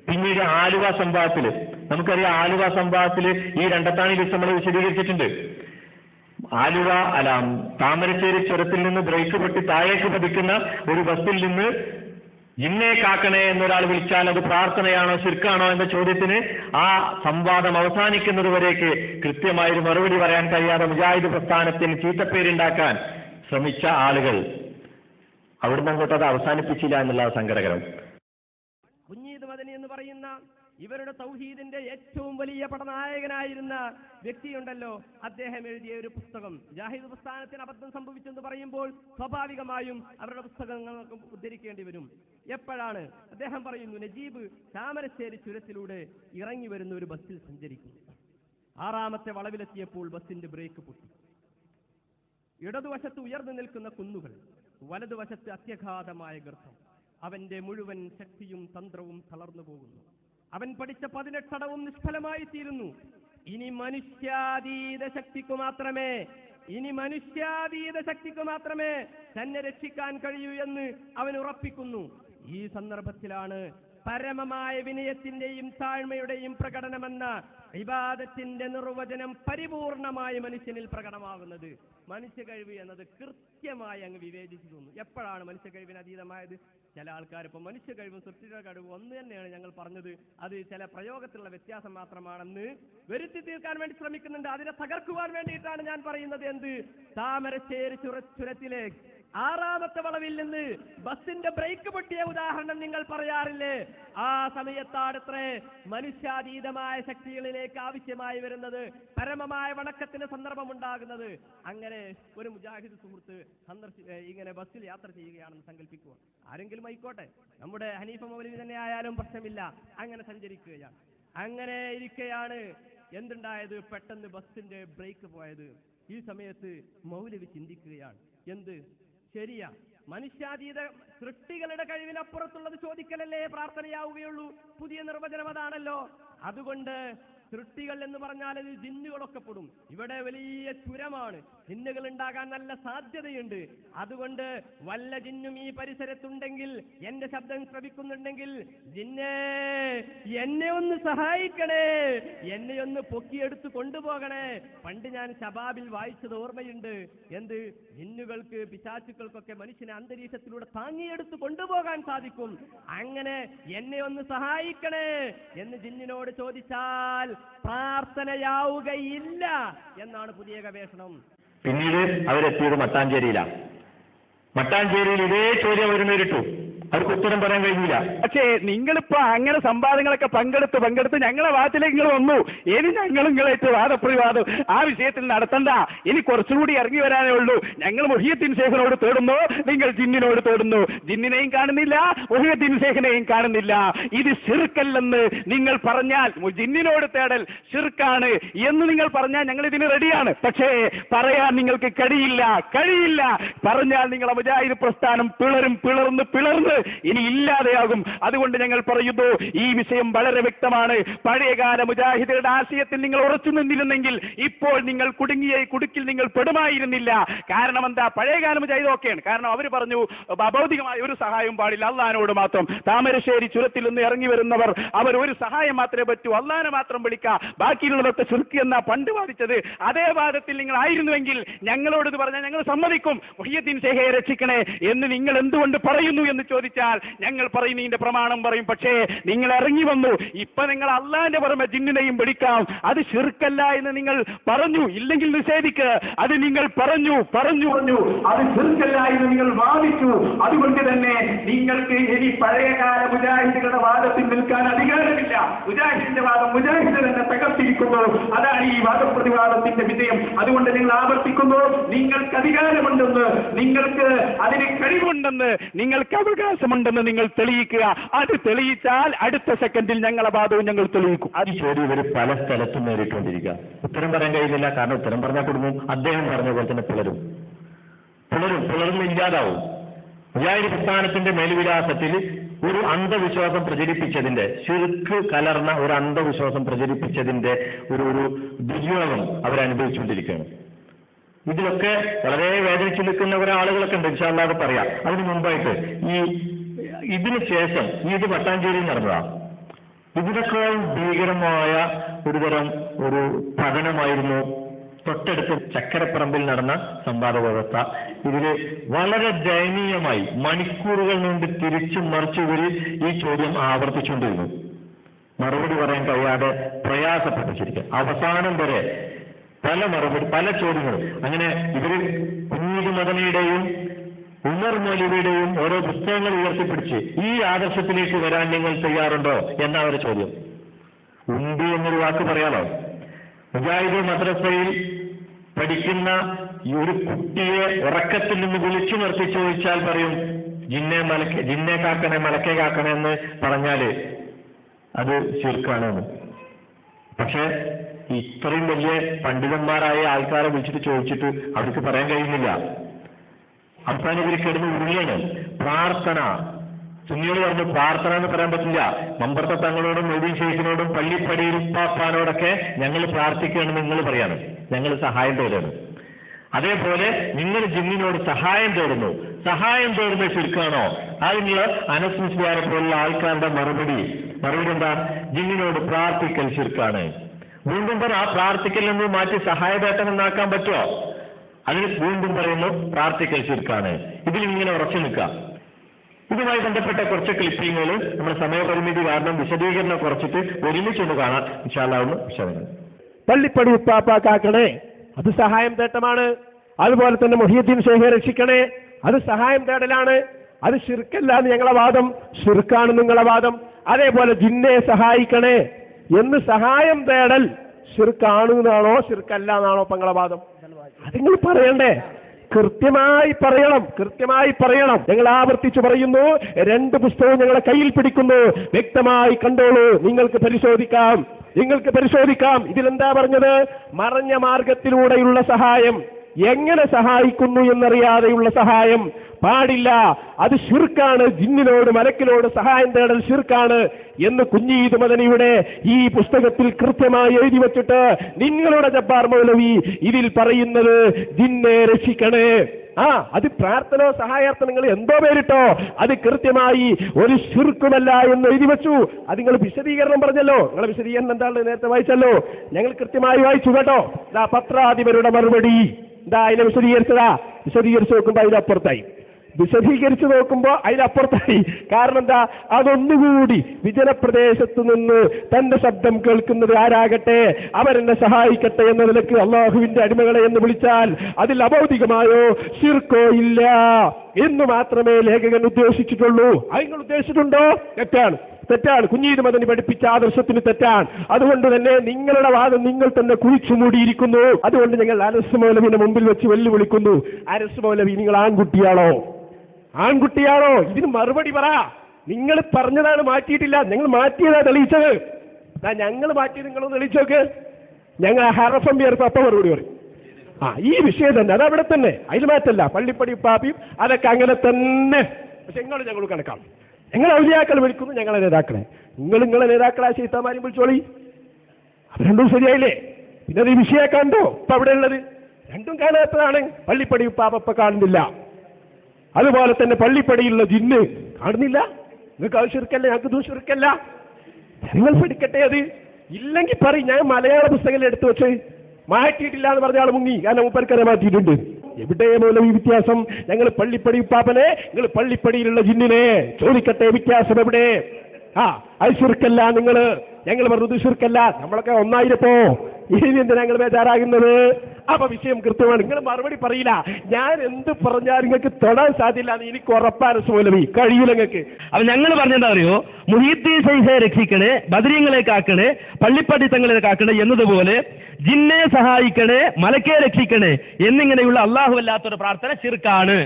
പിന്നീട് ആലുവ സംഭവത്തില് നമുക്കറിയാം ആലുവ സംഭവത്തില് ഈ രണ്ടത്താണി ലിസ്റ്റ് നമ്മൾ വിശദീകരിച്ചിട്ടുണ്ട് ആലുവ അല്ല താമരശ്ശേരി ചുരത്തിൽ നിന്ന് ബ്രേക്ക് പൊട്ടി താഴേക്ക് പതിക്കുന്ന ഒരു ബസ്സിൽ നിന്ന് ജിന്നെ കാക്കണേ എന്നൊരാൾ വിളിച്ചാൽ അത് പ്രാർത്ഥനയാണോ ശിർക്കാണോ എന്ന ചോദ്യത്തിന് ആ സംവാദം അവസാനിക്കുന്നത് വരേക്ക് കൃത്യമായൊരു മറുപടി പറയാൻ കഴിയാതെ മുജാഹിദ് പ്രസ്ഥാനത്തിന് ചീത്തപ്പേരുണ്ടാക്കാൻ ശ്രമിച്ച ആളുകൾ അവിടുന്ന് അങ്ങോട്ട് അത് അവസാനിപ്പിച്ചില്ല എന്നുള്ള സങ്കടകരം കുഞ്ഞീദ് മദനി എന്ന് പറയുന്ന ഇവരുടെ തൗഹീദിന്റെ ഏറ്റവും വലിയ പടനായകനായിരുന്ന വ്യക്തിയുണ്ടല്ലോ അദ്ദേഹം എഴുതിയ ഒരു പുസ്തകം ജാഹിദ് പ്രസ്ഥാനത്തിന് അബദ്ധം സംഭവിച്ചെന്ന് പറയുമ്പോൾ സ്വാഭാവികമായും അവരുടെ പുസ്തകങ്ങൾ നമുക്ക് ഉദ്ധരിക്കേണ്ടി വരും എപ്പോഴാണ് അദ്ദേഹം പറയുന്നു നജീബ് താമരശ്ശേരി ചുരത്തിലൂടെ ഇറങ്ങി വരുന്ന ഒരു ബസ്സിൽ സഞ്ചരിക്കുന്നു ആറാമത്തെ വളവിലെത്തിയപ്പോൾ ബസ്സിന്റെ ബ്രേക്ക് പൊട്ടി ഇടതുവശത്ത് ഉയർന്നു നിൽക്കുന്ന കുന്നുകൾ വലതുവശത്ത് അത്യഘാതമായ ഗർഭം അവന്റെ മുഴുവൻ ശക്തിയും തന്ത്രവും തളർന്നു പോകുന്നു അവൻ പഠിച്ച പതിനെട്ടടവും നിഷ്ഫലമായി തീരുന്നു ഇനി മനുഷ്യാതീത ശക്തിക്കു മാത്രമേ ഇനി മനുഷ്യാതീത ശക്തിക്ക് മാത്രമേ തന്നെ രക്ഷിക്കാൻ കഴിയൂ എന്ന് അവൻ ഉറപ്പിക്കുന്നു ഈ സന്ദർഭത്തിലാണ് പരമമായ വിനയത്തിന്റെയും താഴ്മയുടെയും പ്രകടനമെന്ന ഇബാദത്തിന്റെ നിർവചനം പരിപൂർണമായി മനുഷ്യനിൽ പ്രകടമാകുന്നത് മനുഷ്യ കഴിവ് എന്നത് കൃത്യമായി അങ്ങ് വിവേചിച്ചു തോന്നുന്നു എപ്പോഴാണ് മനുഷ്യ കഴിവിന് അതീതമായത് ചില ആൾക്കാർ ഇപ്പൊ മനുഷ്യ കഴിവും സൃഷ്ടിയുടെ കഴിവും ഒന്ന് തന്നെയാണ് ഞങ്ങൾ പറഞ്ഞത് അത് ചില പ്രയോഗത്തിലുള്ള വ്യത്യാസം മാത്രമാണെന്ന് വരുത്തി തീർക്കാൻ വേണ്ടി ശ്രമിക്കുന്നുണ്ട് അതിനെ തകർക്കുവാൻ വേണ്ടിയിട്ടാണ് ഞാൻ പറയുന്നത് എന്ത് താമരശ്ശേരി ചുര ചുരത്തിലെ ആറാമത്തെ വളവിൽ നിന്ന് ബസിന്റെ ബ്രേക്ക് പൊട്ടിയ ഉദാഹരണം നിങ്ങൾ പറയാറില്ലേ ആ സമയത്താടത്രേ മനുഷ്യാതീതമായ ശക്തികളിലേക്ക് ആവശ്യമായി വരുന്നത് പരമമായ വണക്കത്തിന് സന്ദർഭമുണ്ടാകുന്നത് അങ്ങനെ ഒരു മുജാഹിദ് സുഹൃത്ത് സന്ദർശി ഏ, ഇങ്ങനെ ബസ്സിൽ യാത്ര ചെയ്യുകയാണെന്ന് സങ്കല്പിക്കുക ആരെങ്കിലും ആയിക്കോട്ടെ നമ്മുടെ ഹനീഫ മൗലവി തന്നെ ആയാലും പ്രശ്നമില്ല അങ്ങനെ സഞ്ചരിക്കുകയാണ് അങ്ങനെ ഇരിക്കെയാണ് എന്തുണ്ടായത് പെട്ടെന്ന് ബസ്സിന്റെ ബ്രേക്ക് പോയത് ഈ സമയത്ത് മൗലവി ചിന്തിക്കുകയാണ് എന്ത് ശരിയാ മനുഷ്യാതീത സൃഷ്ടികളുടെ കഴിവിനപ്പുറത്തുള്ളത് ചോദിക്കലല്ലേ പ്രാർത്ഥനയാവുകയുള്ളൂ പുതിയ നിർവചനം അതാണല്ലോ അതുകൊണ്ട് സൃഷ്ടികൾ എന്ന് പറഞ്ഞാൽ അത് ജിന്നുകളൊക്കെ പെടും ഇവിടെ വലിയ ചുരമാണ് ജിന്നുകൾ ഉണ്ടാകാൻ നല്ല സാധ്യതയുണ്ട് അതുകൊണ്ട് വല്ല ജിന്നും ഈ പരിസരത്തുണ്ടെങ്കിൽ എന്റെ ശബ്ദം ശ്രവിക്കുന്നുണ്ടെങ്കിൽ ജിന്നേ എന്നെ ഒന്ന് സഹായിക്കണേ എന്നെ ഒന്ന് പൊക്കിയെടുത്ത് കൊണ്ടുപോകണേ പണ്ട് ഞാൻ ശബാബിൽ വായിച്ചത് ഓർമ്മയുണ്ട് എന്ത് ജിന്നുകൾക്ക് പിശാചുക്കൾക്കൊക്കെ മനുഷ്യനെ അന്തരീക്ഷത്തിലൂടെ താങ്ങിയെടുത്ത് കൊണ്ടുപോകാൻ സാധിക്കും അങ്ങനെ എന്നെ ഒന്ന് സഹായിക്കണേ എന്ന് ജിന്നിനോട് ചോദിച്ചാൽ പ്രാർത്ഥനയാവുകയില്ല എന്നാണ് പുതിയ ഗവേഷണം പിന്നീട് അവരെത്തിയത് മട്ടാഞ്ചേരിയിലാണ് മട്ടാഞ്ചേരിയിൽ ഇതേ ചോദ്യം അവർ നേരിട്ടു അവർക്ക് ഉത്തരം പറയാൻ കഴിഞ്ഞില്ല പക്ഷേ നിങ്ങളിപ്പോ അങ്ങനെ സംവാദങ്ങളൊക്കെ പങ്കെടുത്ത് പങ്കെടുത്ത് ഞങ്ങളെ ഭാഗത്തിലേക്ക് നിങ്ങൾ വന്നു ഇനി ഞങ്ങൾ നിങ്ങളായിട്ട് വാദപ്രതിവാദം ആ വിഷയത്തിൽ നടത്തണ്ട ഇനി കുറച്ചുകൂടി ഇറങ്ങി വരാനേ ഉള്ളൂ ഞങ്ങൾ മുഹിയത്തിൻ ശേഖനോട് തേടുന്നു നിങ്ങൾ ജിന്നിനോട് തേടുന്നു ജിന്നിനെയും കാണുന്നില്ല മുഹിയത്തിൻ ശേഖനെയും കാണുന്നില്ല ഇത് ഷിർക്കല്ലെന്ന് നിങ്ങൾ പറഞ്ഞാൽ മു- ജിന്നിനോട് തേടൽ ഷിർക്കാണ് എന്ന് നിങ്ങൾ പറഞ്ഞാൽ ഞങ്ങൾ ഇതിന് റെഡിയാണ് പക്ഷേ പറയാൻ നിങ്ങൾക്ക് കഴിയില്ല കഴിയില്ല പറഞ്ഞാൽ നിങ്ങളെ മുജാഹിദ് പ്രസ്ഥാനം പിളരും പിളർന്ന് പിളർന്ന് ഇനി ഇല്ലാതെയാകും അതുകൊണ്ട് ഞങ്ങൾ പറയുന്നു ഈ വിഷയം വളരെ വ്യക്തമാണ് പഴയകാല മുജാഹിദുകളുടെ ആശയത്തിൽ നിങ്ങൾ ഉറച്ചു നിന്നിരുന്നെങ്കിൽ ഇപ്പോൾ നിങ്ങൾ കുടുങ്ങിയ ഈ കുടുക്കിൽ നിങ്ങൾ പെടുമായിരുന്നില്ല കാരണം എന്താ പഴയകാല മുജാഹിദ് ഓക്കെയാണ് കാരണം അവർ പറഞ്ഞു അഭൗതികമായ ഒരു സഹായം പാടില്ല അള്ളഹാനോട് മാത്രം താമരശ്ശേരി ചുരത്തിൽ നിന്ന് ഇറങ്ങി വരുന്നവർ അവർ ഒരു സഹായം മാത്രമേ പറ്റൂ അള്ളഹാനെ മാത്രം വിളിക്കുക ബാക്കിയുള്ളതൊക്കെ ചുരുക്കി എന്നാ പണ്ട് വാദിച്ചത് അതേ വാദത്തിൽ നിങ്ങൾ ആയിരുന്നുവെങ്കിൽ ഞങ്ങളോട് ഇത് പറഞ്ഞാൽ ഞങ്ങൾ സമ്മതിക്കും മുഹിയദ്ദീൻ ശേഖയെ രക്ഷിക്കണേ എന്ന് നിങ്ങൾ എന്തുകൊണ്ട് പറയുന്നു എന്ന് ചോദിച്ചാൽ ഞങ്ങൾ പറയുന്നതിന്റെ പ്രമാണം പറയും പക്ഷേ നിങ്ങൾ ഇറങ്ങി വന്നു ഇപ്പൊ നിങ്ങൾ അള്ളാന്റെ പുറമെ ജിന്നിനെയും പിടിക്കാം അത് ശിർക്കല്ല എന്ന് നിങ്ങൾ പറഞ്ഞു ഇല്ലെങ്കിൽ നിഷേധിക്ക് അത് നിങ്ങൾ പറഞ്ഞു പറഞ്ഞു പറഞ്ഞു അത് ശിർക്കല്ല എന്ന് നിങ്ങൾ വാദിച്ചു അതുകൊണ്ട് തന്നെ നിങ്ങൾക്ക് ഇനി പഴയകാല മുജാഹിദുകളുടെ വാദത്തിൽ നിൽക്കാൻ അധികാരമില്ല മുജാഹിദിന്റെ വാദം മുജാഹിദ് തന്നെ തകർത്തിരിക്കുന്നു അതാണ് ഈ വാദപ്രതിവാദത്തിന്റെ വിജയം അതുകൊണ്ട് നിങ്ങൾ ആവർത്തിക്കുന്നു നിങ്ങൾക്ക് അധികാരമുണ്ടെന്ന് നിങ്ങൾക്ക് അതിന് കഴിവുണ്ടെന്ന് നിങ്ങൾക്ക് അവകാശമുണ്ടെന്ന് നിങ്ങൾ തെളിയിക്കുക അത് തെളിയിച്ചാൽ അടുത്ത സെക്കൻഡിൽ ഞങ്ങളെ വാദവും ഞങ്ങൾ തെളിയിക്കും ഈ ചോദ്യം ഇവർ പല സ്ഥലത്തും നേരിട്ടുകൊണ്ടിരിക്കുക ഉത്തരം പറയാൻ കഴിയുന്നില്ല കാരണം ഉത്തരം പറഞ്ഞാൽ കുടുംബം അദ്ദേഹം പറഞ്ഞ പോലെ തന്നെ പിളരും പിളരും പിളർന്ന് ഇല്ലാതാവും മുജാഹിദ് പ്രസ്ഥാനത്തിന്റെ മേൽവിലാസത്തിൽ ഒരു അന്ധവിശ്വാസം പ്രചരിപ്പിച്ചതിന്റെ ശിർക്ക് കലർന്ന ഒരു അന്ധവിശ്വാസം പ്രചരിപ്പിച്ചതിന്റെ ഒരു ഒരു ദുര്യോഗം അവരനുഭവിച്ചുകൊണ്ടിരിക്കുകയാണ് ഇതിലൊക്കെ വളരെ വേദനിച്ചു നിൽക്കുന്ന കുറെ ആളുകളൊക്കെ ഉണ്ട് ഇൻഷാല്ലാതെ പറയാം അതിനു മുമ്പായിട്ട് ഈ ഇതിന് ശേഷം ഈ ഇത് പട്ടാഞ്ചേരിയിൽ നടന്നതാ ഇതിനേക്കാൾ ഭീകരമായ ഒരുതരം ഒരു പതനമായിരുന്നു തൊട്ടടുത്ത് ചക്കരപ്പറമ്പിൽ നടന്ന സംവാദ വ്യവസ്ഥ ഇതില് വളരെ ദയനീയമായി മണിക്കൂറുകൾ നീണ്ട് തിരിച്ചും മറിച്ചു ഇവര് ഈ ചോദ്യം ആവർത്തിച്ചുകൊണ്ടിരുന്നു മറുപടി പറയാൻ കഴിയാതെ പ്രയാസപ്പെട്ടു ശരിക്കും അവസാനം വരെ പല മറുപടി പല ചോദ്യങ്ങളും അങ്ങനെ ഇവര് കുഞ്ഞിത് മദനയുടെയും ഉമർ മൗലവിയുടെയും ഓരോ പുസ്തകങ്ങൾ ഉയർത്തിപ്പിടിച്ച് ഈ ആദർശത്തിലേക്ക് വരാൻ നിങ്ങൾ തയ്യാറുണ്ടോ എന്നാ അവരുടെ ചോദ്യം ഉണ്ട് എന്നൊരു വാക്ക് പറയാലോ മുജാഹിദ് മദ്രസയിൽ പഠിക്കുന്ന ഈ ഒരു കുട്ടിയെ ഉറക്കത്തിൽ നിന്ന് വിളിച്ചു നിർത്തി ചോദിച്ചാൽ പറയും ജിന്നെ മലക്കെ ജിന്നെ കാക്കണേ മലക്കെ കാക്കണേ എന്ന് പറഞ്ഞാല് അത് ശിർക്കാണെന്ന് പക്ഷെ ഇത്രയും വലിയ പണ്ഡിതന്മാരായ ആൾക്കാരെ വിളിച്ചിട്ട് ചോദിച്ചിട്ട് അവർക്ക് പറയാൻ കഴിയുന്നില്ല അവസാനം ഇവർ കിടന്ന് ഉരുളാണ് പ്രാർത്ഥന സുന്നിയോട് പറഞ്ഞു പ്രാർത്ഥന എന്ന് പറയാൻ പറ്റില്ല മമ്പർത്ത തങ്ങളോടും മൊയ്തീൻ ഷെയ്ഖിനോടും പള്ളിപ്പടിയിൽ പാപ്പാനോടൊക്കെ ഞങ്ങൾ പ്രാർത്ഥിക്കുകയാണ് നിങ്ങൾ പറയാണ് ഞങ്ങൾ സഹായം തേടുന്നു അതേപോലെ നിങ്ങൾ ജിന്നിനോട് സഹായം തേടുന്നു സഹായം തേടുന്ന ചുരുക്കാണോ അതിനുള്ള അനസ്മിസ്കാരെ പോലുള്ള ആൾക്കാരുടെ മറുപടി മറുപടി എന്താ ജിന്നിനോട് പ്രാർത്ഥിക്കൽ ചുരുക്കാണ് വീണ്ടും പറ ആ പ്രാർത്ഥിക്കൽ നിന്ന് മാറ്റി സഹായവേട്ടം എന്നാക്കാൻ പറ്റുമോ അതിന് വീണ്ടും പറയുന്നു പ്രാർത്ഥിക്കൽ ചുരുക്കാണ് ഇതിൽ ഇങ്ങനെ ഉറച്ചു നിൽക്കുക ഇതുമായി ബന്ധപ്പെട്ട കുറച്ച് ക്ലിപ്പിങ്ങുകൾ നമ്മുടെ സമയപരിമിതി കാരണം വിശദീകരണം കുറച്ചിട്ട് ഒരുമിച്ചൊന്ന് കാണാം വിശാലാവുന്ന വിശദങ്ങൾ പള്ളിപ്പടി ഉപ്പാപ്പാക്കാക്കണേ അത് സഹായം തേട്ടമാണ് അതുപോലെ തന്നെ മൊഹിയദ്ദീൻ ഷേഖെ രക്ഷിക്കണേ അത് സഹായം തേടലാണ് അത് ഷിർക്കല്ല എന്ന് ഞങ്ങളെ വാദം ഷിർക്കാണ് നിങ്ങളെ വാദം അതേപോലെ ജിന്നെ സഹായിക്കണേ എന്ന് സഹായം തേടൽ ഷിർക്കാണ് എന്നാണോ ഷിർക്കല്ല എന്നാണോ പങ്ങളെ വാദം അത് നിങ്ങൾ പറയണ്ടേ കൃത്യമായി പറയണം കൃത്യമായി പറയണം ഞങ്ങൾ ആവർത്തിച്ചു പറയുന്നു രണ്ട് പുസ്തകവും ഞങ്ങളെ കയ്യിൽ പിടിക്കുന്നു വ്യക്തമായി കണ്ടോളൂ നിങ്ങൾക്ക് പരിശോധിക്കാം നിങ്ങൾക്ക് പരിശോധിക്കാം ഇതിലെന്താ പറഞ്ഞത് മറഞ്ഞ മാർഗത്തിലൂടെയുള്ള സഹായം എങ്ങനെ സഹായിക്കുന്നു എന്നറിയാതെയുള്ള സഹായം പാടില്ല അത് ഷിർക്കാണ് ജിന്നിനോട് മലക്കിനോട് സഹായം തേടൽ ഷിർക്കാണ് എന്ന് കുഞ്ഞീത് മദനിയുടെ ഈ പുസ്തകത്തിൽ കൃത്യമായി എഴുതി വച്ചിട്ട് നിങ്ങളുടെ ജബ്ബാർ മൗലവി ഇതിൽ പറയുന്നത് ജിന്നെ രക്ഷിക്കണേ ആ അത് പ്രാർത്ഥന സഹായാർത്ഥം നിങ്ങൾ എന്തോ പേരിട്ടോ അത് കൃത്യമായി ഒരു ശുർക്കുമല്ല എന്ന് എഴുതി വെച്ചു അത് നിങ്ങൾ വിശദീകരണം പറഞ്ഞല്ലോ നിങ്ങളെ വിശദീകരണം എന്താണ് നേരത്തെ വായിച്ചല്ലോ ഞങ്ങൾ കൃത്യമായി വായിച്ചു കേട്ടോ ഇതാ പത്രാധിപരുടെ മറുപടി ഇതാ അതിനെ വിശദീകരിച്ചതാ വിശദീകരിച്ച് നോക്കുമ്പോ അതിനപ്പുറത്തായി വിശദീകരിച്ച് നോക്കുമ്പോ അതിനപ്പുറത്തായി കാരണം എന്താ അതൊന്നുകൂടി വിജനപ്രദേശത്ത് നിന്ന് തന്റെ ശബ്ദം കേൾക്കുന്നത് ആരാകട്ടെ അവരെന്നെ സഹായിക്കട്ടെ എന്ന നിലക്ക് അള്ളാഹുവിന്റെ അടിമകളെ എന്ന് വിളിച്ചാൽ അതിൽ അഭൗതികമായോ ശിർക്കോ ഇല്ല എന്ന് മാത്രമേ ലേഖകൻ ഉദ്ദേശിച്ചിട്ടുള്ളൂ അത് നിങ്ങൾ ഉദ്ദേശിച്ചിട്ടുണ്ടോ തെറ്റാണ് തെറ്റാണ് കുഞ്ഞീത് മദനി പഠിപ്പിച്ച ആദർശത്തിന് തെറ്റാണ് അതുകൊണ്ട് തന്നെ നിങ്ങളുടെ വാദം നിങ്ങൾ തന്നെ കുഴിച്ചു മൂടിയിരിക്കുന്നു അതുകൊണ്ട് ഞങ്ങൾ അരസ് മൗലവിന്റെ മുമ്പിൽ വെച്ച് വെല്ലുവിളിക്കുന്നു അരസ് മൗലവി നിങ്ങൾ ആൺകുട്ടിയാണോ ആൺകുട്ടിയാണോ ഇതിന് മറുപടി പറ നിങ്ങൾ പറഞ്ഞതാണ് മാറ്റിയിട്ടില്ല നിങ്ങൾ മാറ്റിയതാ തെളിയിച്ചത് ദാ ഞങ്ങൾ മാറ്റിയത് നിങ്ങളൊന്ന് തെളിയിച്ചോക്ക് ഞങ്ങൾ ഹറഫം പേർക്ക് അപ്പ മറുപടി പറയും ആ ഈ വിഷയം തന്നെ അത് അവിടെ തന്നെ അതിൽ മാറ്റല്ല പള്ളിപ്പടി പാപ്പിയും അതൊക്കെ അങ്ങനെ തന്നെ പക്ഷെ നിങ്ങൾ ഞങ്ങൾ കണക്കാം ഞങ്ങൾ ഔലിയാക്കൾ വിളിക്കുന്നു ഞങ്ങളെ നേതാക്കളെ നിങ്ങൾ നിങ്ങളെ നേതാക്കളെ ശീത്തമാരും വിളിച്ചോളി അത് രണ്ടും ശരിയായില്ലേ പിന്നെ അത് ഈ വിഷയം കണ്ടോ ഇപ്പൊ അവിടെ ഉള്ളത് രണ്ടും കാണാത്തതാണ് പള്ളിപ്പടി പാപ്പ കാണുന്നില്ല അതുപോലെ തന്നെ പള്ളിപ്പടിയിലുള്ള ജിന്ന് കാണുന്നില്ല നിങ്ങൾക്ക് അത് ചുരുക്കല്ല ഞങ്ങൾക്ക് ഇത് ചുരുക്കല്ല നിങ്ങൾ പഠിക്കട്ടെ അത് ഇല്ലെങ്കിൽ പറയും ഞാൻ മലയാള പുസ്തകം എടുത്തു വെച്ച് മാറ്റിയിട്ടില്ല എന്ന് പറഞ്ഞ ആൾ മുങ്ങി കാരണം മൂപ്പർക്കരെ മാറ്റിയിട്ടുണ്ട് എവിടെ മൂലം ഈ വ്യത്യാസം ഞങ്ങൾ പള്ളിപ്പടി പാപ്പനെ നിങ്ങൾ പള്ളിപ്പടിയിലുള്ള ജിന്നിനെ ചോദിക്കട്ടെ വ്യത്യാസം എവിടെ ആ അത് ചുരുക്കല്ല നിങ്ങള് ഞങ്ങൾ പറഞ്ഞത് ചുരുക്കല്ല നമ്മളൊക്കെ ഒന്നായിരപ്പോ ഇനി എന്തിനാ ഞങ്ങൾ ബേജാറാകുന്നത് അപ്പൊ വിഷയം കൃത്യമാണ് നിങ്ങൾ മറുപടി പറയില്ല ഞാൻ എന്ത് പറഞ്ഞാൽ നിങ്ങൾക്ക് തൊടാൻ സാധ്യല്ല എന്ന് എനിക്ക് ഉറപ്പാണ് സോലവി കഴിയില്ല നിങ്ങൾക്ക് അപ്പൊ ഞങ്ങൾ പറഞ്ഞെന്താ അറിയോ മുഹീദ്ദീൻ ശൈഖെ രക്ഷിക്കണേ ബദരീങ്ങളെ കാക്കണേ പള്ളിപ്പടി തങ്ങളെ കാക്കണേ എന്നതുപോലെ ജിന്നെ സഹായിക്കണേ മലക്കെ രക്ഷിക്കണേ എന്നിങ്ങനെയുള്ള അള്ളാഹു അല്ലാത്തൊരു പ്രാർത്ഥന ചിർക്കാണ്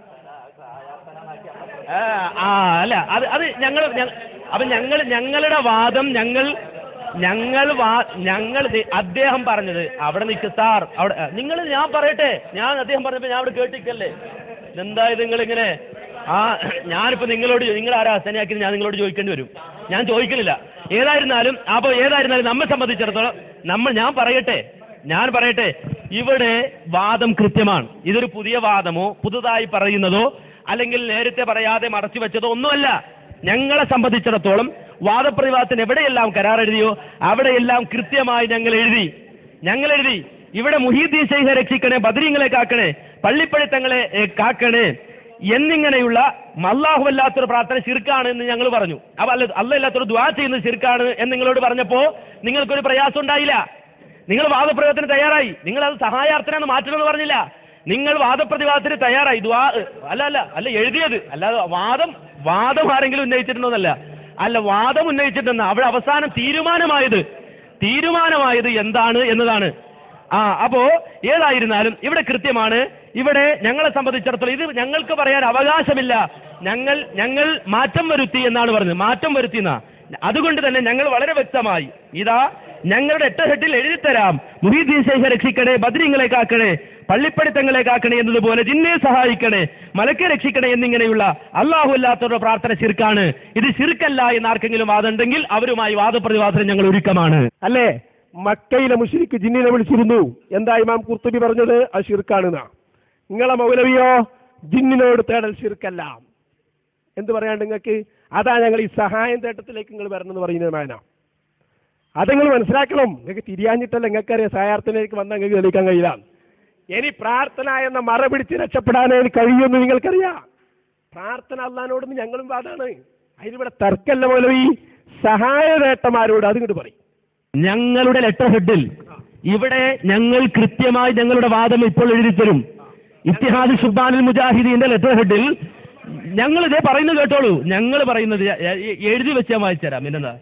ആ, ആ അല്ല അത് അത് ഞങ്ങൾ ഞ- അപ്പൊ ഞങ്ങൾ ഞങ്ങളുടെ വാദം ഞങ്ങൾ ഞങ്ങൾ വാ ഞങ്ങൾ ദേ- അദ്ദേഹം പറഞ്ഞത് അവിടെ നിൽക്ക് സാർ അവിടെ നിങ്ങൾ ഞാൻ പറയട്ടെ ഞാൻ അദ്ദേഹം പറഞ്ഞപ്പോ ഞാൻ അവിടെ കേട്ടിക്കല്ലേ എന്തായത് നിങ്ങൾ ഇങ്ങനെ ആ ഞാനിപ്പോ നിങ്ങളോട് നിങ്ങൾ ആരാ സനിയാക്കി ഞാൻ നിങ്ങളോട് ചോദിക്കേണ്ടി വരും ഞാൻ ചോദിക്കുന്നില്ല ഏതായിരുന്നാലും അപ്പൊ ഏതായിരുന്നാലും നമ്മെ സംബന്ധിച്ചിടത്തോളം നമ്മൾ ഞാൻ പറയട്ടെ ഞാൻ പറയട്ടെ ഇവിടെ വാദം കൃത്യമാണ് ഇതൊരു പുതിയ വാദമോ പുതുതായി പറയുന്നതോ അല്ലെങ്കിൽ നേരത്തെ പറയാതെ മറച്ചു വെച്ചതോ ഒന്നുമല്ല ഞങ്ങളെ സംബന്ധിച്ചിടത്തോളം വാദപ്രതിവാദത്തിന് എവിടെയെല്ലാം കരാർ എഴുതിയോ അവിടെയെല്ലാം കൃത്യമായി ഞങ്ങൾ എഴുതി ഞങ്ങൾ എഴുതി ഇവിടെ മുഹീദ്ദീൻ ശൈഖെ രക്ഷിക്കണേ ബദരീങ്ങളെ കാക്കണേ പള്ളിപ്പഴുത്തങ്ങളെ ഏ, കാക്കണേ എന്നിങ്ങനെയുള്ള അല്ലാഹുവല്ലാത്തൊരു പ്രാർത്ഥന ശിർക്കാണ് എന്ന് ഞങ്ങൾ പറഞ്ഞു അപ്പൊ അല്ല അല്ലല്ലാത്തൊരു ദ്വാ ചെയ്യുന്നത് ശിർക്കാണ് എന്ന് നിങ്ങളോട് പറഞ്ഞപ്പോ നിങ്ങൾക്കൊരു പ്രയാസം ഉണ്ടായില്ല നിങ്ങൾ വാദപ്രയോഗത്തിന് തയ്യാറായി നിങ്ങൾ അത് സഹായാർത്ഥനാന്ന് മാറ്റണമെന്ന് പറഞ്ഞില്ല നിങ്ങൾ വാദപ്രതിവാദത്തിന് തയ്യാറായി ദ്വാ അല്ല അല്ല അല്ല എഴുതിയത് അല്ലാതെ വാദം വാദം ആരെങ്കിലും ഉന്നയിച്ചിട്ടുണ്ടോന്നല്ല അല്ല വാദം ഉന്നയിച്ചിട്ടുണ്ടെന്ന് അവിടെ അവസാനം തീരുമാനമായത് തീരുമാനമായത് എന്താണ് എന്നതാണ് ആ അപ്പോ ഏതായിരുന്നാലും ഇവിടെ കൃത്യമാണ് ഇവിടെ ഞങ്ങളെ സംബന്ധിച്ചിടത്തോളം ഇത് ഞങ്ങൾക്ക് പറയാൻ അവകാശമില്ല ഞങ്ങൾ ഞങ്ങൾ മാറ്റം വരുത്തി എന്നാണ് പറഞ്ഞത് മാറ്റം വരുത്തി എന്നാ അതുകൊണ്ട് തന്നെ ഞങ്ങൾ വളരെ വ്യക്തമായി ഇതാ ഞങ്ങളുടെ എട്ട് ഹെഡിൽ എഴുതിത്തരാം മുഹീദ്ദീൻ ശേഖ രക്ഷിക്കണേ ബദ്രിങ്ങളെ കാക്കണേ പള്ളിപ്പടിത്തങ്ങളെ കാക്കണേ എന്നതുപോലെ ജിന്നെ സഹായിക്കണേ മലക്കെ രക്ഷിക്കണേ എന്നിങ്ങനെയുള്ള അള്ളാഹു അല്ലാത്തവരുടെ പ്രാർത്ഥന ശിർക്കാണ് ഇത് ശിർക്കല്ല എന്ന് ആർക്കെങ്കിലും വാദമുണ്ടെങ്കിൽ അവരുമായി വാദപ്രതിവാദത്തിന് ഞങ്ങൾ ഒരുക്കമാണ് അല്ലേ മക്കയിലെ മുഷിരിക്ക് ജിന്നിനെ വിളിച്ചിരുന്നു എന്താ ഇമാം കുർത്തുബി പറഞ്ഞത് അത് ഷിർക്കാണെന്നാ നിങ്ങളെ മൗലവിയോ ജിന്നിനോട് തേടൽ ഷിർക്കല്ല എന്ത് പറയാണ്ട് നിങ്ങൾക്ക് അതാ ഞങ്ങൾ ഈ സഹായം തേട്ടത്തിലേക്ക് നിങ്ങൾ വരണമെന്ന് പറയുന്നത് മാന അത് നിങ്ങൾ മനസ്സിലാക്കണം നിങ്ങൾക്ക് തിരിയാഞ്ഞിട്ടല്ല നിങ്ങൾക്കറിയാം സഹായാർത്ഥനയിലേക്ക് വന്നാൽ നിങ്ങൾക്ക് തെളിയിക്കാൻ കഴിയില്ല ഇനി പ്രാർത്ഥന എന്ന മറ പിടിച്ച് രക്ഷപ്പെടാനേ കഴിയുമെന്ന് നിങ്ങൾക്കറിയാം പ്രാർത്ഥന അള്ളഹാനോടൊന്ന് ഞങ്ങളും വാദാണ് അതിലിവിടെ തർക്കല്ല മൗലവി സഹായവേട്ടമാരോട് അതിങ്ങോട്ട് പറയും ഞങ്ങളുടെ ലെറ്റർ ഹെഡിൽ ഇവിടെ ഞങ്ങൾ കൃത്യമായി ഞങ്ങളുടെ വാദം ഇപ്പോൾ എഴുതി തരും ഇത്തിഹാദ് സുബാനുൽ മുജാഹിദീന്റെ ലെറ്റർ ഹെഡിൽ ഞങ്ങൾ ഇതേ പറയുന്നത് കേട്ടോളൂ ഞങ്ങൾ പറയുന്നത് എ- എ- എഴുതി വെച്ച് ഞാൻ വായിച്ചുതരാം പിന്നെന്താ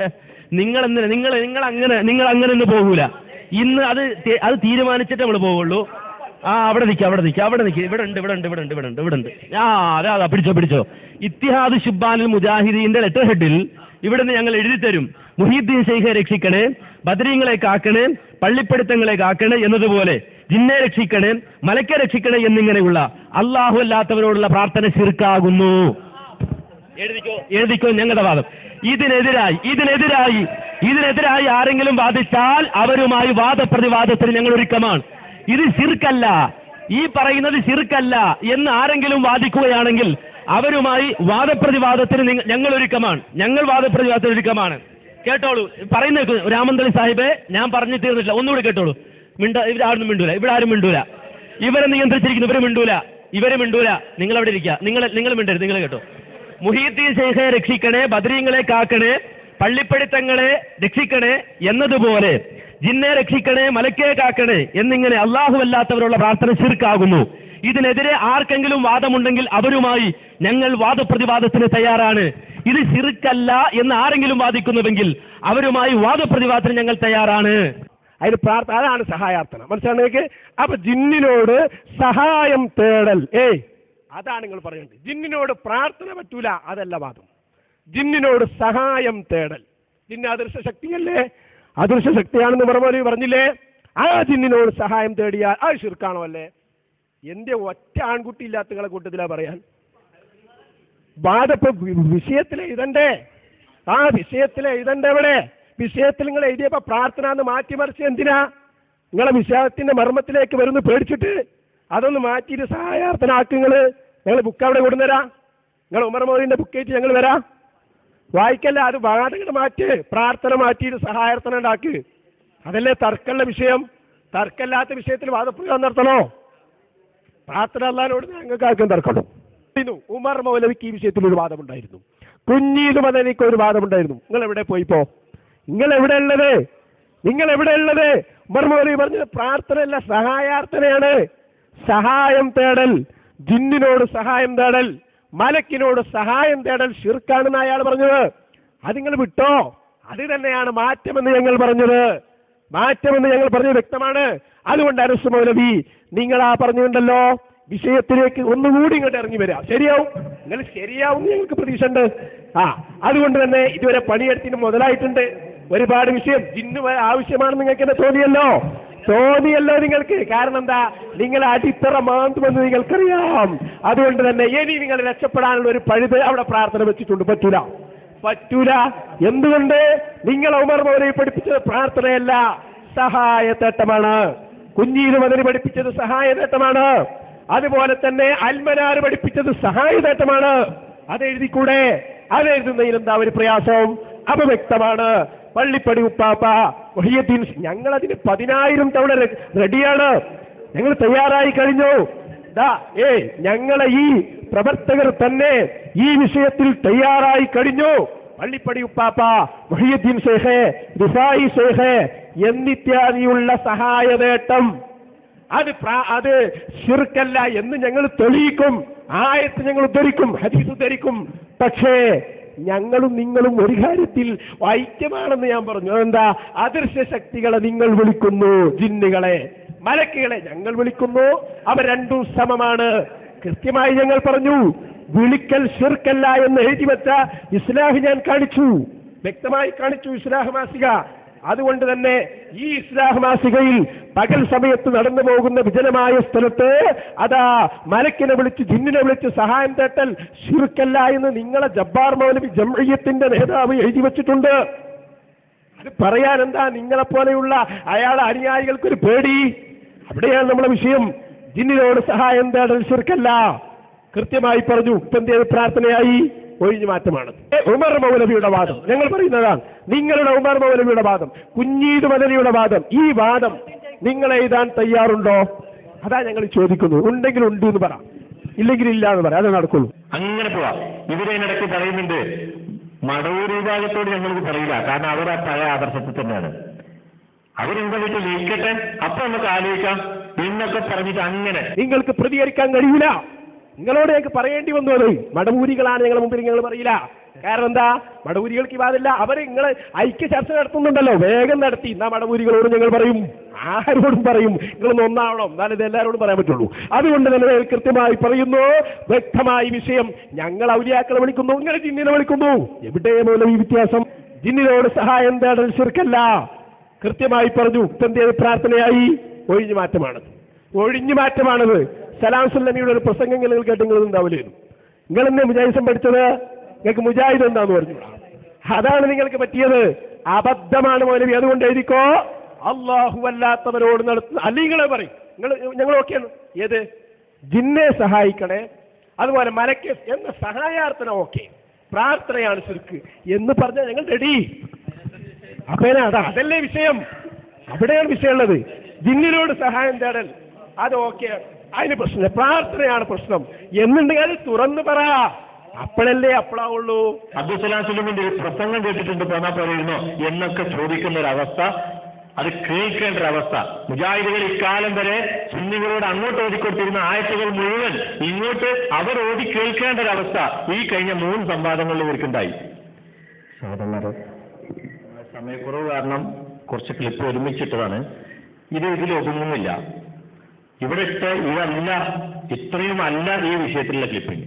നിങ്ങൾ എന്തിനാ നിങ്ങൾ നിങ്ങൾ അങ്ങനെ നിങ്ങൾ അങ്ങനെ ഒന്നും പോകൂല ഇന്ന് അത് തി- അത് തീരുമാനിച്ചിട്ട് നമ്മൾ പോവുള്ളൂ ആ അവിടെ നിൽക്കുക അവിടെ നിൽക്കുക അവിടെ നിൽക്കുക ഇവിടെ ഉണ്ട് ഇവിടെ ഉണ്ട് ഇവിടെ ഉണ്ട് ഇവിടെ ഉണ്ട് ഇവിടെ ഉണ്ട് ആ അതാ അതാ പിടിച്ചോ പിടിച്ചോ ഇത്തിഹാദ് ഷുബാനുൽ മുജാഹിദീന്റെ ലെറ്റർ ഹെഡിൽ ഇവിടുന്ന് ഞങ്ങൾ എഴുതി തരും മുഹീദ്ദീൻ ശൈഖെ രക്ഷിക്കണേ ബദരീങ്ങളെ കാക്കണേ പള്ളിപ്പെടുത്തങ്ങളെ കാക്കണേ എന്നതുപോലെ ജിന്നെ രക്ഷിക്കണേ മലക്കെ രക്ഷിക്കണേ എന്നിങ്ങനെയുള്ള അള്ളാഹു അല്ലാത്തവരോടുള്ള പ്രാർത്ഥന ശിർക്കാകുന്നു എഴുതിക്കോ എഴുതിക്കോ ഞങ്ങളുടെ വാദം ഇതിനെതിരായി ഇതിനെതിരായി ഇതിനെതിരായി ആരെങ്കിലും വാദിച്ചാൽ അവരുമായി വാദപ്രതിവാദത്തിന് ഞങ്ങൾ ഒരുക്കമാണ് ഇത് ശിർക്കല്ല ഈ പറയുന്നത് ശിർക്കല്ല എന്ന് ആരെങ്കിലും വാദിക്കുകയാണെങ്കിൽ അവരുമായി വാദപ്രതിവാദത്തിന് നിങ്ങ- ഞങ്ങൾ ഒരുക്കമാണ് ഞങ്ങൾ വാദപ്രതിവാദത്തിന് ഒരുക്കമാണ് കേട്ടോളൂ പറയുന്ന കേൾക്കൂ. രാമന്തളി സാഹിബെ ഞാൻ പറഞ്ഞു തീർന്നിട്ടില്ല ഒന്നുകൂടി കേട്ടോളൂ മിണ്ട ഇവിടെ ആരും മിണ്ടൂല ഇവിടെ ആരും മിണ്ടൂല ഇവരെ നിയന്ത്രിച്ചിരിക്കുന്നു ഇവരെ മിണ്ടൂല ഇവരെ മിണ്ടൂല നിങ്ങൾ അവിടെ ഇരിക്കുക നിങ്ങൾ നിങ്ങൾ മിണ്ടരുത് നിങ്ങൾ കേട്ടോ മുഹീദ്ദീൻ ശൈഖെ രക്ഷിക്കണേ ബദരീങ്ങളെ കാക്കണേ പള്ളിപ്പടിത്തങ്ങളെ രക്ഷിക്കണേ എന്നതുപോലെ ജിന്നെ രക്ഷിക്കണേ മലക്കെ കാക്കണേ എന്നിങ്ങനെ അള്ളാഹു അല്ലാത്തവരുള്ള പ്രാർത്ഥന ശിർക്കാകുന്നു ഇതിനെതിരെ ആർക്കെങ്കിലും വാദമുണ്ടെങ്കിൽ അവരുമായി ഞങ്ങൾ വാദപ്രതിവാദത്തിന് തയ്യാറാണ് ഇത് ശിർക്കല്ല എന്ന് ആരെങ്കിലും വാദിക്കുന്നുവെങ്കിൽ അവരുമായി വാദപ്രതിവാദത്തിന് ഞങ്ങൾ തയ്യാറാണ് അതിന് പ്രാർത്ഥന അതാണ് സഹായാർത്ഥന മനസ്സിലാണ് നിങ്ങൾക്ക് അപ്പൊ ജിന്നിനോട് സഹായം തേടൽ ഏയ് അതാണ് നിങ്ങൾ പറയേണ്ടത് ജിന്നിനോട് പ്രാർത്ഥന പറ്റൂല അതല്ല വാദം ജിന്നിനോട് സഹായം തേടൽ ജിന്ന് അദൃശ്യ ശക്തിയല്ലേ അദൃശ്യ ശക്തിയാണെന്ന് മറുപടി പറഞ്ഞില്ലേ ആ ജിന്നിനോട് സഹായം തേടിയാൽ അത് ശിർക്കാണോ അല്ലേ എന്റെ ഒറ്റ ആൺകുട്ടി ഇല്ലാത്തങ്ങളെ കൂട്ടത്തിലാ പറയാൻ ബാധപ്പ വിഷയത്തിൽ എഴുതണ്ടേ ആ വിഷയത്തിൽ എഴുതണ്ടേ ഇവിടെ വിഷയത്തിൽ നിങ്ങൾ എഴുതിയപ്പോ പ്രാർത്ഥന എന്ന് മാറ്റിമറിച്ച് എന്തിനാ നിങ്ങളെ വിഷയത്തിന്റെ മർമ്മത്തിലേക്ക് വരുന്നു പേടിച്ചിട്ട് അതൊന്ന് മാറ്റിയിട്ട് സഹായാർത്ഥനാക്ക് നിങ്ങള് ഞങ്ങൾ ബുക്ക് അവിടെ കൊടുന്നരാ നിങ്ങൾ ഉമർ മോദിന്റെ ബുക്ക് ആയിട്ട് ഞങ്ങൾ വരാ വായിക്കല്ല അത് വാദങ്ങൾ മാറ്റ് പ്രാർത്ഥന മാറ്റിയിട്ട് സഹായാർത്ഥന ഉണ്ടാക്ക് അതല്ലേ തർക്കമുള്ള വിഷയം തർക്കമില്ലാത്ത വിഷയത്തിൽ വാദപ്രയോഗം നടത്തണോ പ്രാർത്ഥന അല്ലാനോട് ഞങ്ങൾക്ക് ആർക്കും തർക്കണം ഇന്നു ഉമർ മൗലവിക്ക് ഈ വിഷയത്തിൽ ഒരു വാദമുണ്ടായിരുന്നു കുഞ്ഞീത് മദനിക്ക് ഒരു വാദമുണ്ടായിരുന്നു നിങ്ങൾ എവിടെ പോയിപ്പോ നിങ്ങൾ എവിടെ ഉള്ളത് നിങ്ങൾ എവിടെ ഉള്ളത് ഉമർ മൗലവി പറഞ്ഞത് പ്രാർത്ഥനയല്ല സഹായാർത്ഥനയാണ് സഹായം തേടൽ ജിന്നിനോട് സഹായം തേടൽ മലക്കിനോട് സഹായം തേടൽ ഷിർക്കാണെന്ന് അയാൾ പറഞ്ഞത് അത് നിങ്ങൾ വിട്ടോ അത് തന്നെയാണ് മാറ്റമെന്ന് ഞങ്ങൾ പറഞ്ഞത് മാറ്റമെന്ന് ഞങ്ങൾ പറഞ്ഞത് വ്യക്തമാണ് അതുകൊണ്ട് അനസ് മൗലവി നിങ്ങൾ ആ പറഞ്ഞുണ്ടല്ലോ വിഷയത്തിലേക്ക് ഒന്നുകൂടി ഇങ്ങോട്ട് ഇറങ്ങി വരാം ശരിയാവും നിങ്ങൾ ശരിയാവും എന്ന് ഞങ്ങൾക്ക് പ്രതീക്ഷ ഉണ്ട് ആ അതുകൊണ്ട് തന്നെ ഇതുവരെ പണിയെടുത്തിന് മുതലായിട്ടുണ്ട് ഒരുപാട് വിഷയം ജിന്ന് വ- ആവശ്യമാണെന്ന് നിങ്ങൾക്ക് എന്നെ തോന്നിയല്ലോ തോന്നിയല്ലോ നിങ്ങൾക്ക് കാരണം എന്താ നിങ്ങൾ അടിത്തറ മാന്തുമെന്ന് നിങ്ങൾക്കറിയാം അതുകൊണ്ട് തന്നെ ഇനി നിങ്ങൾ രക്ഷപ്പെടാനുള്ള ഒരു പഴുത് അവിടെ പ്രാർത്ഥന വെച്ചിട്ടുണ്ട് പറ്റൂല പറ്റൂല എന്തുകൊണ്ട് നിങ്ങൾ ഉമർ മൗലവി പഠിപ്പിച്ചത് പ്രാർത്ഥനയല്ല സഹായത്തേട്ടമാണ് കുഞ്ഞീര് മദനി പഠിപ്പിച്ചത് സഹായതേട്ടമാണ് അതുപോലെ തന്നെ അൽമനാർ പഠിപ്പിച്ചത് സഹായതേട്ടമാണ് അത് എഴുതിക്കൂടെ അത് എഴുതുന്നതിൽ എന്താ ഒരു പ്രയാസം അപ്പൊ വ്യക്തമാണ് പള്ളിപ്പടി ഉപ്പാപ്പ വഹിയദ്ദീൻ ഞങ്ങൾ അതിന് പതിനായിരം തവണ റെ- റെഡിയാണ് ഞങ്ങൾ തയ്യാറായി കഴിഞ്ഞു ദാ ഏ ഞങ്ങളെ ഈ പ്രവർത്തകർ തന്നെ ഈ വിഷയത്തിൽ തയ്യാറായി കഴിഞ്ഞു പള്ളിപ്പടി ഉപ്പാപ്പ വഹിയദ്ദീൻ ഷേഖ് റിഫായി ഷേഖ് എന്നിത്യാദിയുള്ള സഹായ നേട്ടം അത് പ്രാ- അത് ശിർക്കല്ല എന്ന് ഞങ്ങൾ തെളിയിക്കും ആയത്ത് ഞങ്ങൾ ഉദ്ധരിക്കും ഹദീസ് ഉദ്ധരിക്കും പക്ഷേ ഞങ്ങളും നിങ്ങളും ഒരു കാര്യത്തിൽ ഐക്യമാണെന്ന് ഞാൻ പറഞ്ഞു അതെന്താ അദൃശ്യ ശക്തികളെ നിങ്ങൾ വിളിക്കുന്നു ജിന്നുകളെ മലക്കുകളെ ഞങ്ങൾ വിളിക്കുന്നു അവ രണ്ടും സമമാണ് കൃത്യമായി ഞങ്ങൾ പറഞ്ഞു വിളിക്കൽ ഷിർക്കല്ല എന്ന് എഴുതി വെച്ച ഇസ്ലാഹ് ഞാൻ കാണിച്ചു വ്യക്തമായി കാണിച്ചു ഇസ്ലാഹ് മാസിക അതുകൊണ്ട് തന്നെ ഈ ഇസ്ലാഹ് മാസികയിൽ പകൽ സമയത്ത് നടന്നു പോകുന്ന വിജനമായ സ്ഥലത്ത് അതാ മലക്കിനെ വിളിച്ച് ജിന്നിനെ വിളിച്ച് സഹായം തേട്ടൽ ഷിർക്കല്ല എന്ന് നിങ്ങളെ ജബ്ബാർ മൗലവി ജംഇയ്യത്തിന്റെ നേതാവ് എഴുതി വെച്ചിട്ടുണ്ട് അത് പറയാൻ എന്താ നിങ്ങളെ പോലെയുള്ള അയാളെ അനുയായികൾക്കൊരു പേടി അവിടെയാണ് നമ്മളെ വിഷയം ജിന്നിനോട് സഹായം തേടൽ ശിർക്കല്ല കൃത്യമായി പറഞ്ഞു ഇപ്പന്റെ പ്രാർത്ഥനയായി ഒഴിഞ്ഞു മാറ്റമാണ് ഏ, ഉമർ മൗലവിയുടെ വാദം ഞങ്ങൾ പറയുന്നതാണ് നിങ്ങളുടെ ഉമർ മൗലവിയുടെ വാദം കുഞ്ഞീദ് മദനിയുടെ വാദം ഈ വാദം നിങ്ങൾ എഴുതാൻ തയ്യാറുണ്ടോ അതാ ഞങ്ങൾ ചോദിക്കുന്നു ഉണ്ടെങ്കിൽ ഉണ്ട് എന്ന് പറ ഇല്ലെങ്കിൽ ഇല്ല എന്ന് പറ അതേ നടക്കുള്ളൂ അങ്ങനെ പോവാ ഇവരതിനിടയ്ക്ക് പറയുന്നുണ്ട് മടവൂർ വിഭാഗത്തോട് ഞങ്ങൾക്ക് പറയില്ല കാരണം അവർ ആ പഴയ ആദർശത്തിൽ തന്നെയാണ് അവരെന്താ വീട്ടിൽ ജയിക്കട്ടെ അപ്പൊ നമുക്ക് ആലോചിക്കാം എന്നൊക്കെ പറഞ്ഞിട്ട് അങ്ങനെ നിങ്ങൾക്ക് പ്രതികരിക്കാൻ കഴിയില്ല നിങ്ങളോട് ഞങ്ങൾക്ക് പറയേണ്ടി വന്നു അത് മടവൂരികളാണ് ഞങ്ങളുടെ മുമ്പിൽ നിങ്ങൾ പറയില്ല കാരണം എന്താ മടവൂരികൾക്ക് ഈ വാദില്ല അവർ നിങ്ങൾ ഐക്യ ചർച്ച നടത്തുന്നുണ്ടല്ലോ വേഗം നടത്തി എന്നാ മടവൂരികളോട് ഞങ്ങൾ പറയും ആരോടും പറയും നിങ്ങളൊന്ന് ഒന്നാവണം എന്നാലും ഇത് എല്ലാവരോടും പറയാൻ പറ്റുള്ളൂ അതുകൊണ്ട് തന്നെ ഞങ്ങൾ കൃത്യമായി പറയുന്നു വ്യക്തമായി വിഷയം ഞങ്ങൾ ഔലിയാക്കളെ വിളിക്കുന്നു നിങ്ങൾ ജിന്നിനെ വിളിക്കുന്നു എവിടെ മൂലം ഈ വ്യത്യാസം ജിന്നിനോട് സഹായം തേടൽ ശിർക്കല്ല കൃത്യമായി പറഞ്ഞു ഇപ്പന്റെ പ്രാർത്ഥനയായി ഒഴിഞ്ഞു മാറ്റമാണത് ഒഴിഞ്ഞു മാറ്റമാണത് സലാം സുല്ലമിയുടെ ഒരു പ്രസംഗം നിങ്ങൾ കേട്ട് നിങ്ങൾ ഉണ്ടാവില്ലായിരുന്നു നിങ്ങൾ എന്നെ മുജാഹിസം പഠിച്ചത് നിങ്ങൾക്ക് മുജാഹിദ് എന്താന്ന് പറഞ്ഞു അതാണ് നിങ്ങൾക്ക് പറ്റിയത് അബദ്ധമാണ് മൗലവി അതുകൊണ്ട് എഴുതിക്കോ അള്ളാഹു അല്ലാത്തവരോട് നടത്തുന്ന അല്ലെങ്കിൽ നിങ്ങളെ പറയും നിങ്ങൾ ഞങ്ങൾ ഓക്കെയാണ് ഏത് ജിന്നെ സഹായിക്കണേ അതുപോലെ മലക്ക് എന്ന സഹായാർത്ഥന ഓക്കെ പ്രാർത്ഥനയാണ് ശിർക്ക് എന്ന് പറഞ്ഞാൽ ഞങ്ങൾ റെഡി അപ്പേന അതാ അതല്ലേ വിഷയം അവിടെയാണ് വിഷയമുള്ളത് ജിന്നിനോട് സഹായം തേടൽ അത് ഓക്കെ അതിന് പ്രശ്നം പ്രാർത്ഥനയാണ് പ്രശ്നം എന്നുണ്ടെങ്കിൽ അത് തുറന്നു പറ അപ്പോഴല്ലേ അപ്പോഴാവുള്ളൂ അബ്ദുസലാം സുലമിന്റെ ഒരു പ്രസംഗം കേട്ടിട്ടുണ്ട് പോന്നാ പോലെയിരുന്നോ എന്നൊക്കെ ചോദിക്കുന്ന ഒരു അവസ്ഥ അത് കേൾക്കേണ്ട ഒരു അവസ്ഥ മുജാഹിദുകൾ ഇക്കാലം വരെ സുന്നികളോട് അങ്ങോട്ട് ഓതിക്കൊടുത്തിരുന്ന ആയത്തുകൾ മുഴുവൻ ഇങ്ങോട്ട് അവർ ഓതി കേൾക്കേണ്ട ഒരു അവസ്ഥ ഈ കഴിഞ്ഞ മൂന്ന് സംവാദങ്ങളിൽ ഇവർക്കുണ്ടായി സഹോദരന്മാരെ സമയക്കുറവ് കാരണം കുറച്ച് ക്ലിപ്പ് ഒരുമിച്ചിട്ടതാണ് ഇത് ഇതിൽ ഒതുങ്ങുന്നില്ല ഇവിടെ ഇട്ട ഇതല്ല ഇത്രയും അല്ല ഈ വിഷയത്തിലുള്ള ക്ലിപ്പിംഗ്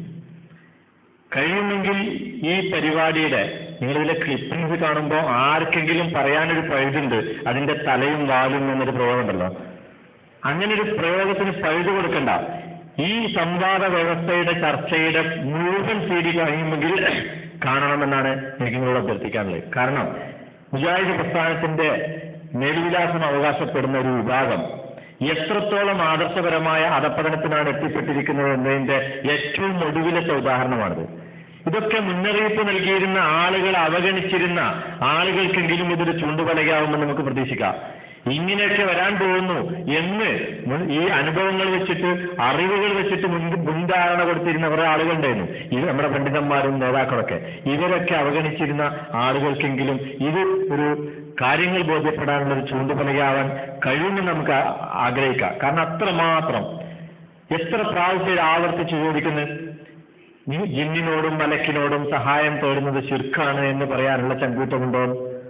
കഴിയുമെങ്കിൽ ഈ പരിപാടിയുടെ നിങ്ങളിതിലെ ക്ലിപ്പിംഗ്സ് കാണുമ്പോൾ ആർക്കെങ്കിലും പറയാനൊരു പഴുതുണ്ട് അതിന്റെ തലയും വാലും എന്നൊരു പ്രയോഗമുണ്ടല്ലോ അങ്ങനെ ഒരു പ്രയോഗത്തിന് പഴുത് കൊടുക്കണ്ട ഈ സംവാദ വ്യവസ്ഥയുടെ ചർച്ചയുടെ മുഴുവൻ സി ഡി കഴിയുമെങ്കിൽ കാണണമെന്നാണ് എനിക്ക് നിങ്ങളോട് അഭ്യർത്ഥിക്കാനുള്ളത് കാരണം മുജാഹിദ് പ്രസ്ഥാനത്തിന്റെ മേൽവിലാസം അവകാശപ്പെടുന്ന ഒരു വിഭാഗം എത്രത്തോളം ആദർശപരമായ അധപ്പതനത്തിനാണ് എത്തിപ്പെട്ടിരിക്കുന്നത് എന്നതിന്റെ ഏറ്റവും ഒടുവിലത്തെ ഉദാഹരണമാണിത് ഇതൊക്കെ മുന്നറിയിപ്പ് നൽകിയിരുന്ന ആളുകൾ അവഗണിച്ചിരുന്ന ആളുകൾക്കെങ്കിലും ഇതൊരു ചൂണ്ടുപലകയാവുമെന്ന് നമുക്ക് പ്രതീക്ഷിക്കാം ഇങ്ങനെയൊക്കെ വരാൻ പോകുന്നു എന്ന് മുൻ- ഈ അനുഭവങ്ങൾ വെച്ചിട്ട് അറിവുകൾ വെച്ചിട്ട് മുൻ മുൻധാരണ കൊടുത്തിരുന്ന കുറെ ആളുകളുണ്ടായിരുന്നു ഇത് നമ്മുടെ പണ്ഡിതന്മാരും നേതാക്കളൊക്കെ ഇവരൊക്കെ അവഗണിച്ചിരുന്ന ആളുകൾക്കെങ്കിലും ഇത് ഒരു കാര്യങ്ങൾ ബോധ്യപ്പെടാനുള്ള ഒരു ചൂണ്ടുപലകയാവാൻ കഴിയുമെന്ന് നമുക്ക് ആ- ആഗ്രഹിക്കാം കാരണം അത്രമാത്രം എത്ര പ്രാവശ്യം ഇത് ആവർത്തിച്ച് ചോദിക്കുന്നത് നീ ജിന്നിനോടും മലക്കിനോടും സഹായം തേടുന്നത് ശിർക്കാണ് എന്ന് പറയാനുള്ള ചങ്കൂറ്റമുണ്ടോ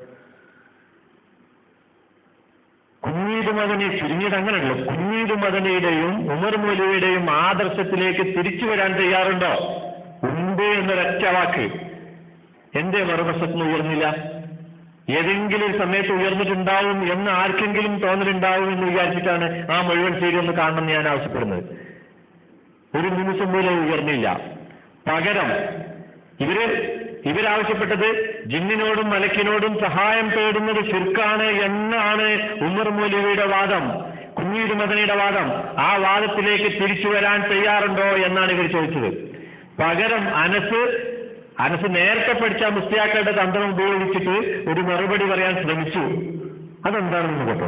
കുഞ്ഞീത് മദനി ചുരുങ്ങിയത് അങ്ങനെയല്ലോ കുഞ്ഞീത് മദനിയുടെയും ഉമർ മൊലിയുടെയും ആദർശത്തിലേക്ക് തിരിച്ചു വരാൻ തയ്യാറുണ്ടോ ഉണ്ട് എന്നൊരൊറ്റ വാക്ക് എന്തേ മറുവശത്ത് നിന്ന് ഉയർന്നില്ല ഏതെങ്കിലും ഒരു സമയത്ത് ഉയർന്നിട്ടുണ്ടാവും എന്ന് ആർക്കെങ്കിലും തോന്നലുണ്ടാവും എന്ന് വിചാരിച്ചിട്ടാണ് ആ മുഴുവൻ സീരി ഒന്ന് കാണണമെന്ന് ഞാൻ ആവശ്യപ്പെടുന്നത് ഒരു നിമിഷം പോലും ഉയർന്നില്ല പകരം ഇവര് ഇവരാവശ്യപ്പെട്ടത് ജിന്നിനോടും മലക്കിനോടും സഹായം തേടുന്നത് ശിർക്കാണ് എന്നാണ് ഉമർ മൗലവിയുടെ വാദം കുഞ്ഞീര് മദനയുടെ വാദം ആ വാദത്തിലേക്ക് തിരിച്ചു വരാൻ തയ്യാറുണ്ടോ എന്നാണ് ഇവർ ചോദിച്ചത് പകരം അനസ് അനസ് നേരത്തെ പഠിച്ച മുസ്ലിയാക്കളുടെ തന്ത്രം ഉപയോഗിച്ചിട്ട് ഒരു മറുപടി പറയാൻ ശ്രമിച്ചു അതെന്താണെന്ന് കേട്ടോ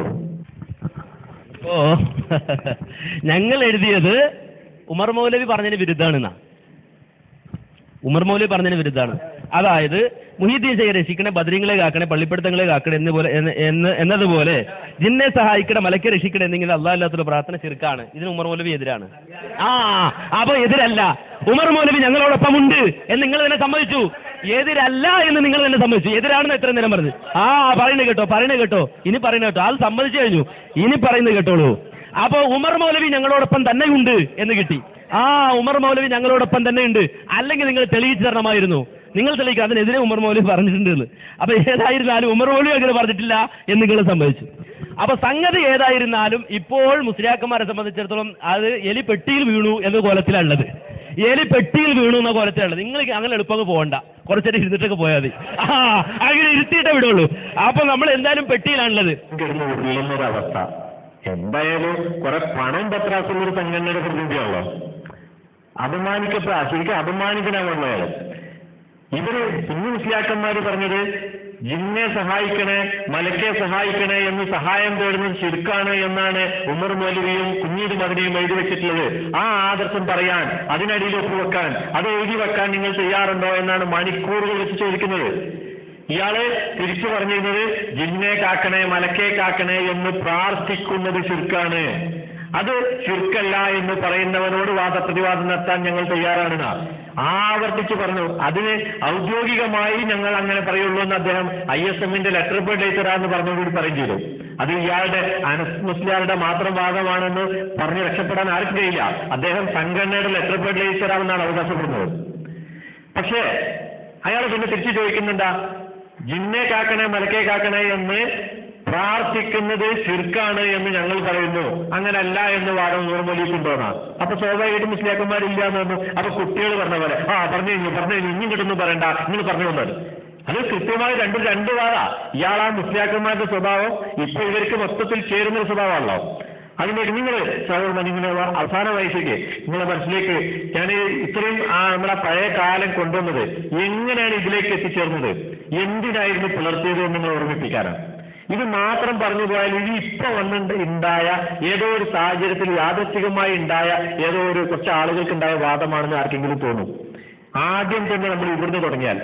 ഓ ഞങ്ങൾ എഴുതിയത് ഉമർ മൗലവി പറഞ്ഞതിന് വിരുദ്ധാണെന്നാ ഉമർ മൗലവി പറഞ്ഞതിന് വിരുദ്ധാണ് അതായത് മുഹീദ്ദീൻ ശൈഖ് രക്ഷിക്കണേ ബദ്രീങ്ങളെ കാക്കണേ പള്ളിപ്പെടുത്തങ്ങളെ കാക്കണേ എന്നപോലെ എന്ന് എന്ന് എന്നതുപോലെ ജിന്നെ സഹായിക്കണേ മലക്കെ രക്ഷിക്കണേ എന്നിങ്ങനെ അള്ളാഹില്ലാത്തൊരു പ്രാർത്ഥന ചെറുക്കാണ് ഇതിന് ഉമർ മൗലവി എതിരാണ് ആ അപ്പൊ എതിരല്ല ഉമർ മൗലവി ഞങ്ങളോടൊപ്പം ഉണ്ട് എന്ന് നിങ്ങൾ തന്നെ സമ്മതിച്ചു എതിരല്ല എന്ന് നിങ്ങൾ തന്നെ സമ്മതിച്ചു എതിരാണെന്ന് എത്ര നേരം പറഞ്ഞു ആ പറയുന്നത് കേട്ടോ പറയുന്നത് കേട്ടോ ഇനി പറയുന്നത് കേട്ടോ അത് സമ്മതിച്ചു കഴിഞ്ഞു ഇനി പറയുന്നത് കേട്ടോളൂ അപ്പോ ഉമർ മൗലവി ഞങ്ങളോടൊപ്പം തന്നെ ഉണ്ട് എന്ന് കിട്ടി ആ ഉമർ മൗലവി ഞങ്ങളോടൊപ്പം തന്നെ ഉണ്ട് അല്ലെങ്കിൽ നിങ്ങൾ തെളിയിച്ചു തരണമായിരുന്നു നിങ്ങൾ തെളിയിക്കുക അതിനെതിരെ ഉമർ മൗലവി പറഞ്ഞിട്ടുണ്ട് എന്ന് അപ്പൊ ഏതായിരുന്നാലും ഉമർ മൗലവി അങ്ങനെ പറഞ്ഞിട്ടില്ല എന്ന് നിങ്ങൾ സമ്മതിച്ചു അപ്പൊ സംഗതി ഏതായിരുന്നാലും ഇപ്പോൾ മുസ്ലിയാക്കന്മാരെ സംബന്ധിച്ചിടത്തോളം അത് എലി പെട്ടിയിൽ വീണു എന്ന കോലത്തിലുള്ളത് എലി പെട്ടിയിൽ വീണു എന്ന കോലത്തിലുള്ളത് നിങ്ങൾ അങ്ങനെ എളുപ്പം പോകണ്ട കുറച്ചേരം ഇരുന്നിട്ടൊക്കെ പോയാൽ മതി ആ അങ്ങനെ ഇരുത്തിയിട്ടേ വിടുള്ളൂ അപ്പൊ നമ്മൾ എന്തായാലും പെട്ടിയിലാണുള്ളത് കിടന്ന് ഉരുളുന്നൊരവസ്ഥ എന്തായാലും കുറെ പണം പത്രാസുള്ള ഒരു സംഘടനയുടെ പ്രതിനിധിയാണല്ലോ അപമാനിക്കപ്പെട്ട ശരിക്കും അപമാനിക്കനാണല്ലോ അയാൾ ഇവര് കുഞ്ഞു മുസ്ലിയാക്കന്മാര് പറഞ്ഞത് ജിന്നെ സഹായിക്കണേ മലക്കെ സഹായിക്കണേ എന്ന് സഹായം തേടുന്നത് ശിർക്കാണ് എന്നാണ് ഉമർ മൗലവിയും കുഞ്ഞീട് മകനെയും എഴുതി വെച്ചിട്ടുള്ളത് ആ ആദർശം പറയാൻ അതിനടിയിൽ ഒപ്പുവെക്കാൻ അത് എഴുതി വെക്കാൻ നിങ്ങൾ തയ്യാറുണ്ടോ എന്നാണ് മണിക്കൂറുകൾ വെച്ച് ചോദിക്കുന്നത് ഇയാള് തിരിച്ചു പറഞ്ഞിരുന്നത് ജിന്നെ കാക്കണേ മലക്കെ കാക്കണേ എന്ന് പ്രാർത്ഥിക്കുന്നത് ശിർക്കാണ് അത് ശിർക്കല്ല എന്ന് പറയുന്നവനോട് വാദപ്രതിവാദം നടത്താൻ ഞങ്ങൾ തയ്യാറാണെന്നാ ആവർത്തിച്ച് പറഞ്ഞു അതിന് ഔദ്യോഗികമായി ഞങ്ങൾ അങ്ങനെ പറയുള്ളൂ എന്ന് അദ്ദേഹം ഐ എസ് എമ്മിന്റെ ലെറ്റർ പേഡ് ലേറ്ററാന്ന് പറഞ്ഞുകൂടി പറയും ചെയ്തു അത് ഇയാളുടെ അനസ് മുസ്ലിയാരുടെ മാത്രം വാദമാണെന്ന് പറഞ്ഞ് രക്ഷപ്പെടാൻ ആർക്കും കഴിയില്ല അദ്ദേഹം സംഘടനയുടെ ലെറ്റർ പേഡ് ലേറ്ററാണെന്നാണ് അവകാശപ്പെടുന്നത് പക്ഷേ അയാൾ പിന്നെ തിരിച്ചു ചോദിക്കുന്നുണ്ടാ ജിന്നെ കാക്കണേ മലക്കെ കാക്കണേ എന്ന് പ്രാർത്ഥിക്കുന്നത് ശിർക്കാണ് എന്ന് ഞങ്ങൾ പറയുന്നു അങ്ങനല്ല എന്ന് വാദം നിർമ്മലിക്കുണ്ടോന്നാ അപ്പൊ സ്വാഭാവികമായിട്ടും മുസ്ലിയാക്കന്മാരില്ല എന്ന് പറഞ്ഞു അപ്പൊ കുട്ടികൾ പറഞ്ഞ പോലെ ആ പറഞ്ഞു കഴിഞ്ഞു പറഞ്ഞു കഴിഞ്ഞു ഇനി കിട്ടുന്നു പറയണ്ട നിങ്ങൾ പറഞ്ഞു വന്നത് അത് കൃത്യമായി രണ്ടും രണ്ട് വാദാ ഇയാളാ മുസ്ലിയാക്കന്മാരുടെ സ്വഭാവം ഇപ്പൊ ഇവർക്ക് മൊത്തത്തിൽ ചേരുന്ന ഒരു സ്വഭാവമാണല്ലോ അതിലേക്ക് നിങ്ങൾ സഹോദരൻ നിങ്ങളെ അവസാന വയസ്സിലേക്ക് നിങ്ങളെ മനസ്സിലേക്ക് ഞാൻ ഇത്രയും ആ നമ്മുടെ പഴയ കാലം കൊണ്ടുവന്നത് എങ്ങനെയാണ് ഇതിലേക്ക് എത്തിച്ചേർന്നത് എന്തിനായിരുന്നു പുലർത്തിയത് എന്ന് നിങ്ങൾ ഓർമ്മിപ്പിക്കാനാണ് ഇത് മാത്രം പറഞ്ഞു പോയാൽ ഇത് ഇപ്പൊ വന്നിട്ട് ഉണ്ടായ ഏതോ ഒരു സാഹചര്യത്തിൽ യാദൃച്ഛികമായി ഉണ്ടായ ഏതോ ഒരു കുറച്ച് ആളുകൾക്ക് ഉണ്ടായ വാദമാണെന്ന് ആർക്കെങ്കിലും തോന്നും ആദ്യം തന്നെ നമ്മൾ ഇവിടുന്ന് തുടങ്ങിയാൽ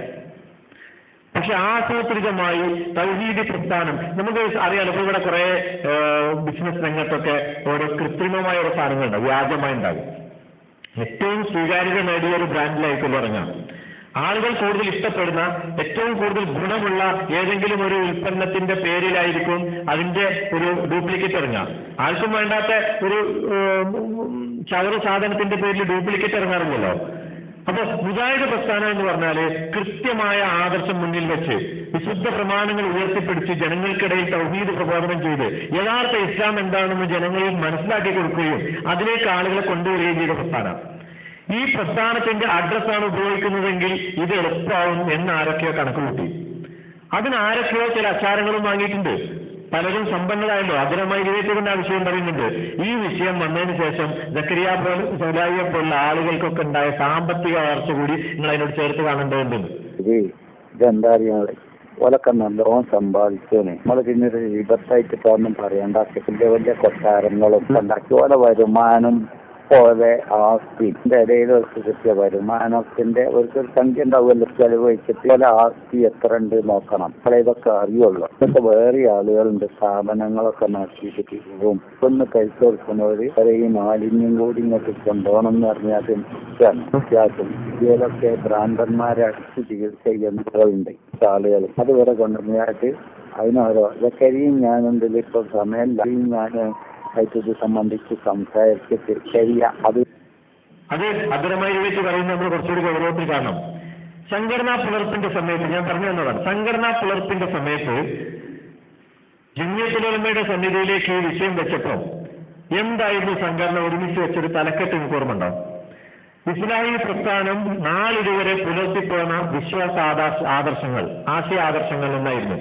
പക്ഷെ ആസൂത്രിതമായി തൗഹീദി പ്രസ്ഥാനം നമുക്ക് അറിയാലോ ഇപ്പൊ ഇവിടെ കുറെ ബിസിനസ് രംഗത്തൊക്കെ ഓരോ കൃത്രിമമായ ഓരോ സാധനങ്ങളുണ്ടാവും വ്യാജമായി ഉണ്ടാകും ഏറ്റവും സ്വീകാര്യത നേടിയ ഒരു ബ്രാൻഡിലായിരിക്കും ഇറങ്ങാം ആളുകൾ കൂടുതൽ ഇഷ്ടപ്പെടുന്ന ഏറ്റവും കൂടുതൽ ഗുണമുള്ള ഏതെങ്കിലും ഒരു ഉൽപ്പന്നത്തിന്റെ പേരിലായിരിക്കും അതിന്റെ ഒരു ഡ്യൂപ്ലിക്കേറ്റ് ഇറങ്ങുക ആർക്കും വേണ്ടാത്ത ഒരു ചവറ് സാധനത്തിന്റെ പേരിൽ ഡ്യൂപ്ലിക്കേറ്റ് ഇറങ്ങാറില്ലല്ലോ അപ്പൊ മുജാഹിദ് പ്രസ്ഥാനം എന്ന് പറഞ്ഞാല് കൃത്യമായ ആദർശം മുന്നിൽ വെച്ച് വിശുദ്ധ പ്രമാണങ്ങൾ ഉയർത്തിപ്പിടിച്ച് ജനങ്ങൾക്കിടയിൽ തൗഹീദ് പ്രബോധനം ചെയ്ത് യഥാർത്ഥ ഇസ്ലാം എന്താണെന്ന് ജനങ്ങളിൽ മനസ്സിലാക്കി കൊടുക്കുകയും അതിലേക്ക് ആളുകളെ കൊണ്ടുവരികയും ചെയ്ത പ്രസ്ഥാനം ഈ പ്രസ്ഥാനത്തിന്റെ അഡ്രസ്സാണ് ഉപയോഗിക്കുന്നതെങ്കിൽ ഇത് എളുപ്പമാവും എന്ന് ആരൊക്കെയോ കണക്ക് കൂട്ടി അതിന് ആരൊക്കെയോ ചില അച്ചാരങ്ങളും വാങ്ങിയിട്ടുണ്ട് പലരും സമ്പന്നരായല്ലോ അതിനമായി വിവേചകന്റെ ആ വിഷയം പറയുന്നുണ്ട് ഈ വിഷയം വന്നതിന് ശേഷം ജക്കരിയ പോലെ സൗലായിയെ പോലുള്ള ആളുകൾക്കൊക്കെ ഉണ്ടായ സാമ്പത്തിക വളർച്ച കൂടി നിങ്ങൾ അതിനോട് ചേർത്ത് കാണേണ്ടതുണ്ട് ഇത് ഇതെന്താ അറിയാതെ ഓലൊക്കെ നല്ലോണം സമ്പാദിച്ചേനെ നമ്മള് പിന്നെ ഒരു വിപത്തായിട്ട് ഇപ്പൊ ഒന്നും പറയണ്ട വലിയ വലിയ കൊട്ടാരങ്ങളും ഉണ്ടാക്കി ഓല വരുമാനം പോലെ ആസ്തി ഇതിന്റെ ഇടയിൽ അവർക്ക് കിട്ടിയ വരുമാനത്തിന്റെ ഒരു സംഖ്യ ഉണ്ടാവുമല്ലോ ചെലവ് വെച്ചിട്ട് പോലെ ആസ്തി എത്ര ഉണ്ട് നോക്കണം അപ്പോൾ ഇതൊക്കെ അറിയുള്ളൂ ഇതൊക്കെ വേറെ ആളുകളുണ്ട് സ്ഥാപനങ്ങളൊക്കെ നടത്തിയിട്ട് പോകും ഒന്ന് പൈസ കൊടുക്കുന്നവര് അവരെ ഈ മാലിന്യം കൂടി ഇങ്ങോട്ട് കൊണ്ടുപോകണം എന്ന് പറഞ്ഞാൽ ഇഷ്ടമാണ് വ്യത്യാസം ഇതിലൊക്കെ ഭ്രാന്തന്മാരെ അടിച്ച് ചികിത്സ ചെയ്യുന്നവരുണ്ട് ആളുകൾ അത് വരെ കൊണ്ടുവന്നിട്ട് അതിനോരോ ഇതൊക്കെയും ഞാനുണ്ടല്ലോ ഇപ്പൊ സമയമില്ല ഞാൻ ആയിട്ട് ഇത് സംബന്ധിച്ച് സംസാരിച്ചിട്ട് ശരിയാ അത് അത് അഗ്രമായി വെച്ച് പറയുന്നത് നമ്മൾ കുറച്ചുകൂടി ഗൗരവത്തിൽ കാണണം സംഘടനാ പുലർപ്പിന്റെ സമയത്ത് ഞാൻ പറഞ്ഞു തന്നതാണ് സംഘടനാ പുലർപ്പിന്റെ സമയത്ത് ജുമിയത്തുലമയുടെ സന്നിധിയിലേക്ക് ഈ വിഷയം വെച്ചപ്പോൾ എന്തായിരുന്നു സംഘടന ഒരുമിച്ച് വെച്ചൊരു തലക്കെട്ട് നിങ്ങൾക്ക് ഓർമ്മയുണ്ടോ ഇസ്ലാഹി പ്രസ്ഥാനം നാളിതുവരെ പുലർത്തിപ്പോന്ന വിശ്വാസ ആദർശ ആദർശങ്ങൾ ആശയ ആദർശങ്ങൾ എന്നായിരുന്നു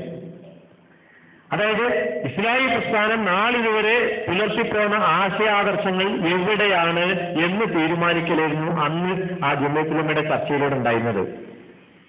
അതായത് ഇസ്ലാഹി പ്രസ്ഥാനം നാളിതുവരെ പുലർത്തിപ്പോന്ന ആശയാദർശങ്ങൾ എവിടെയാണ് എന്ന് തീരുമാനിക്കലായിരുന്നു അന്ന് ആ ജുമ്മത്തുലമ്മയുടെ ചർച്ചയിലൂടെ ഉണ്ടായിരുന്നത്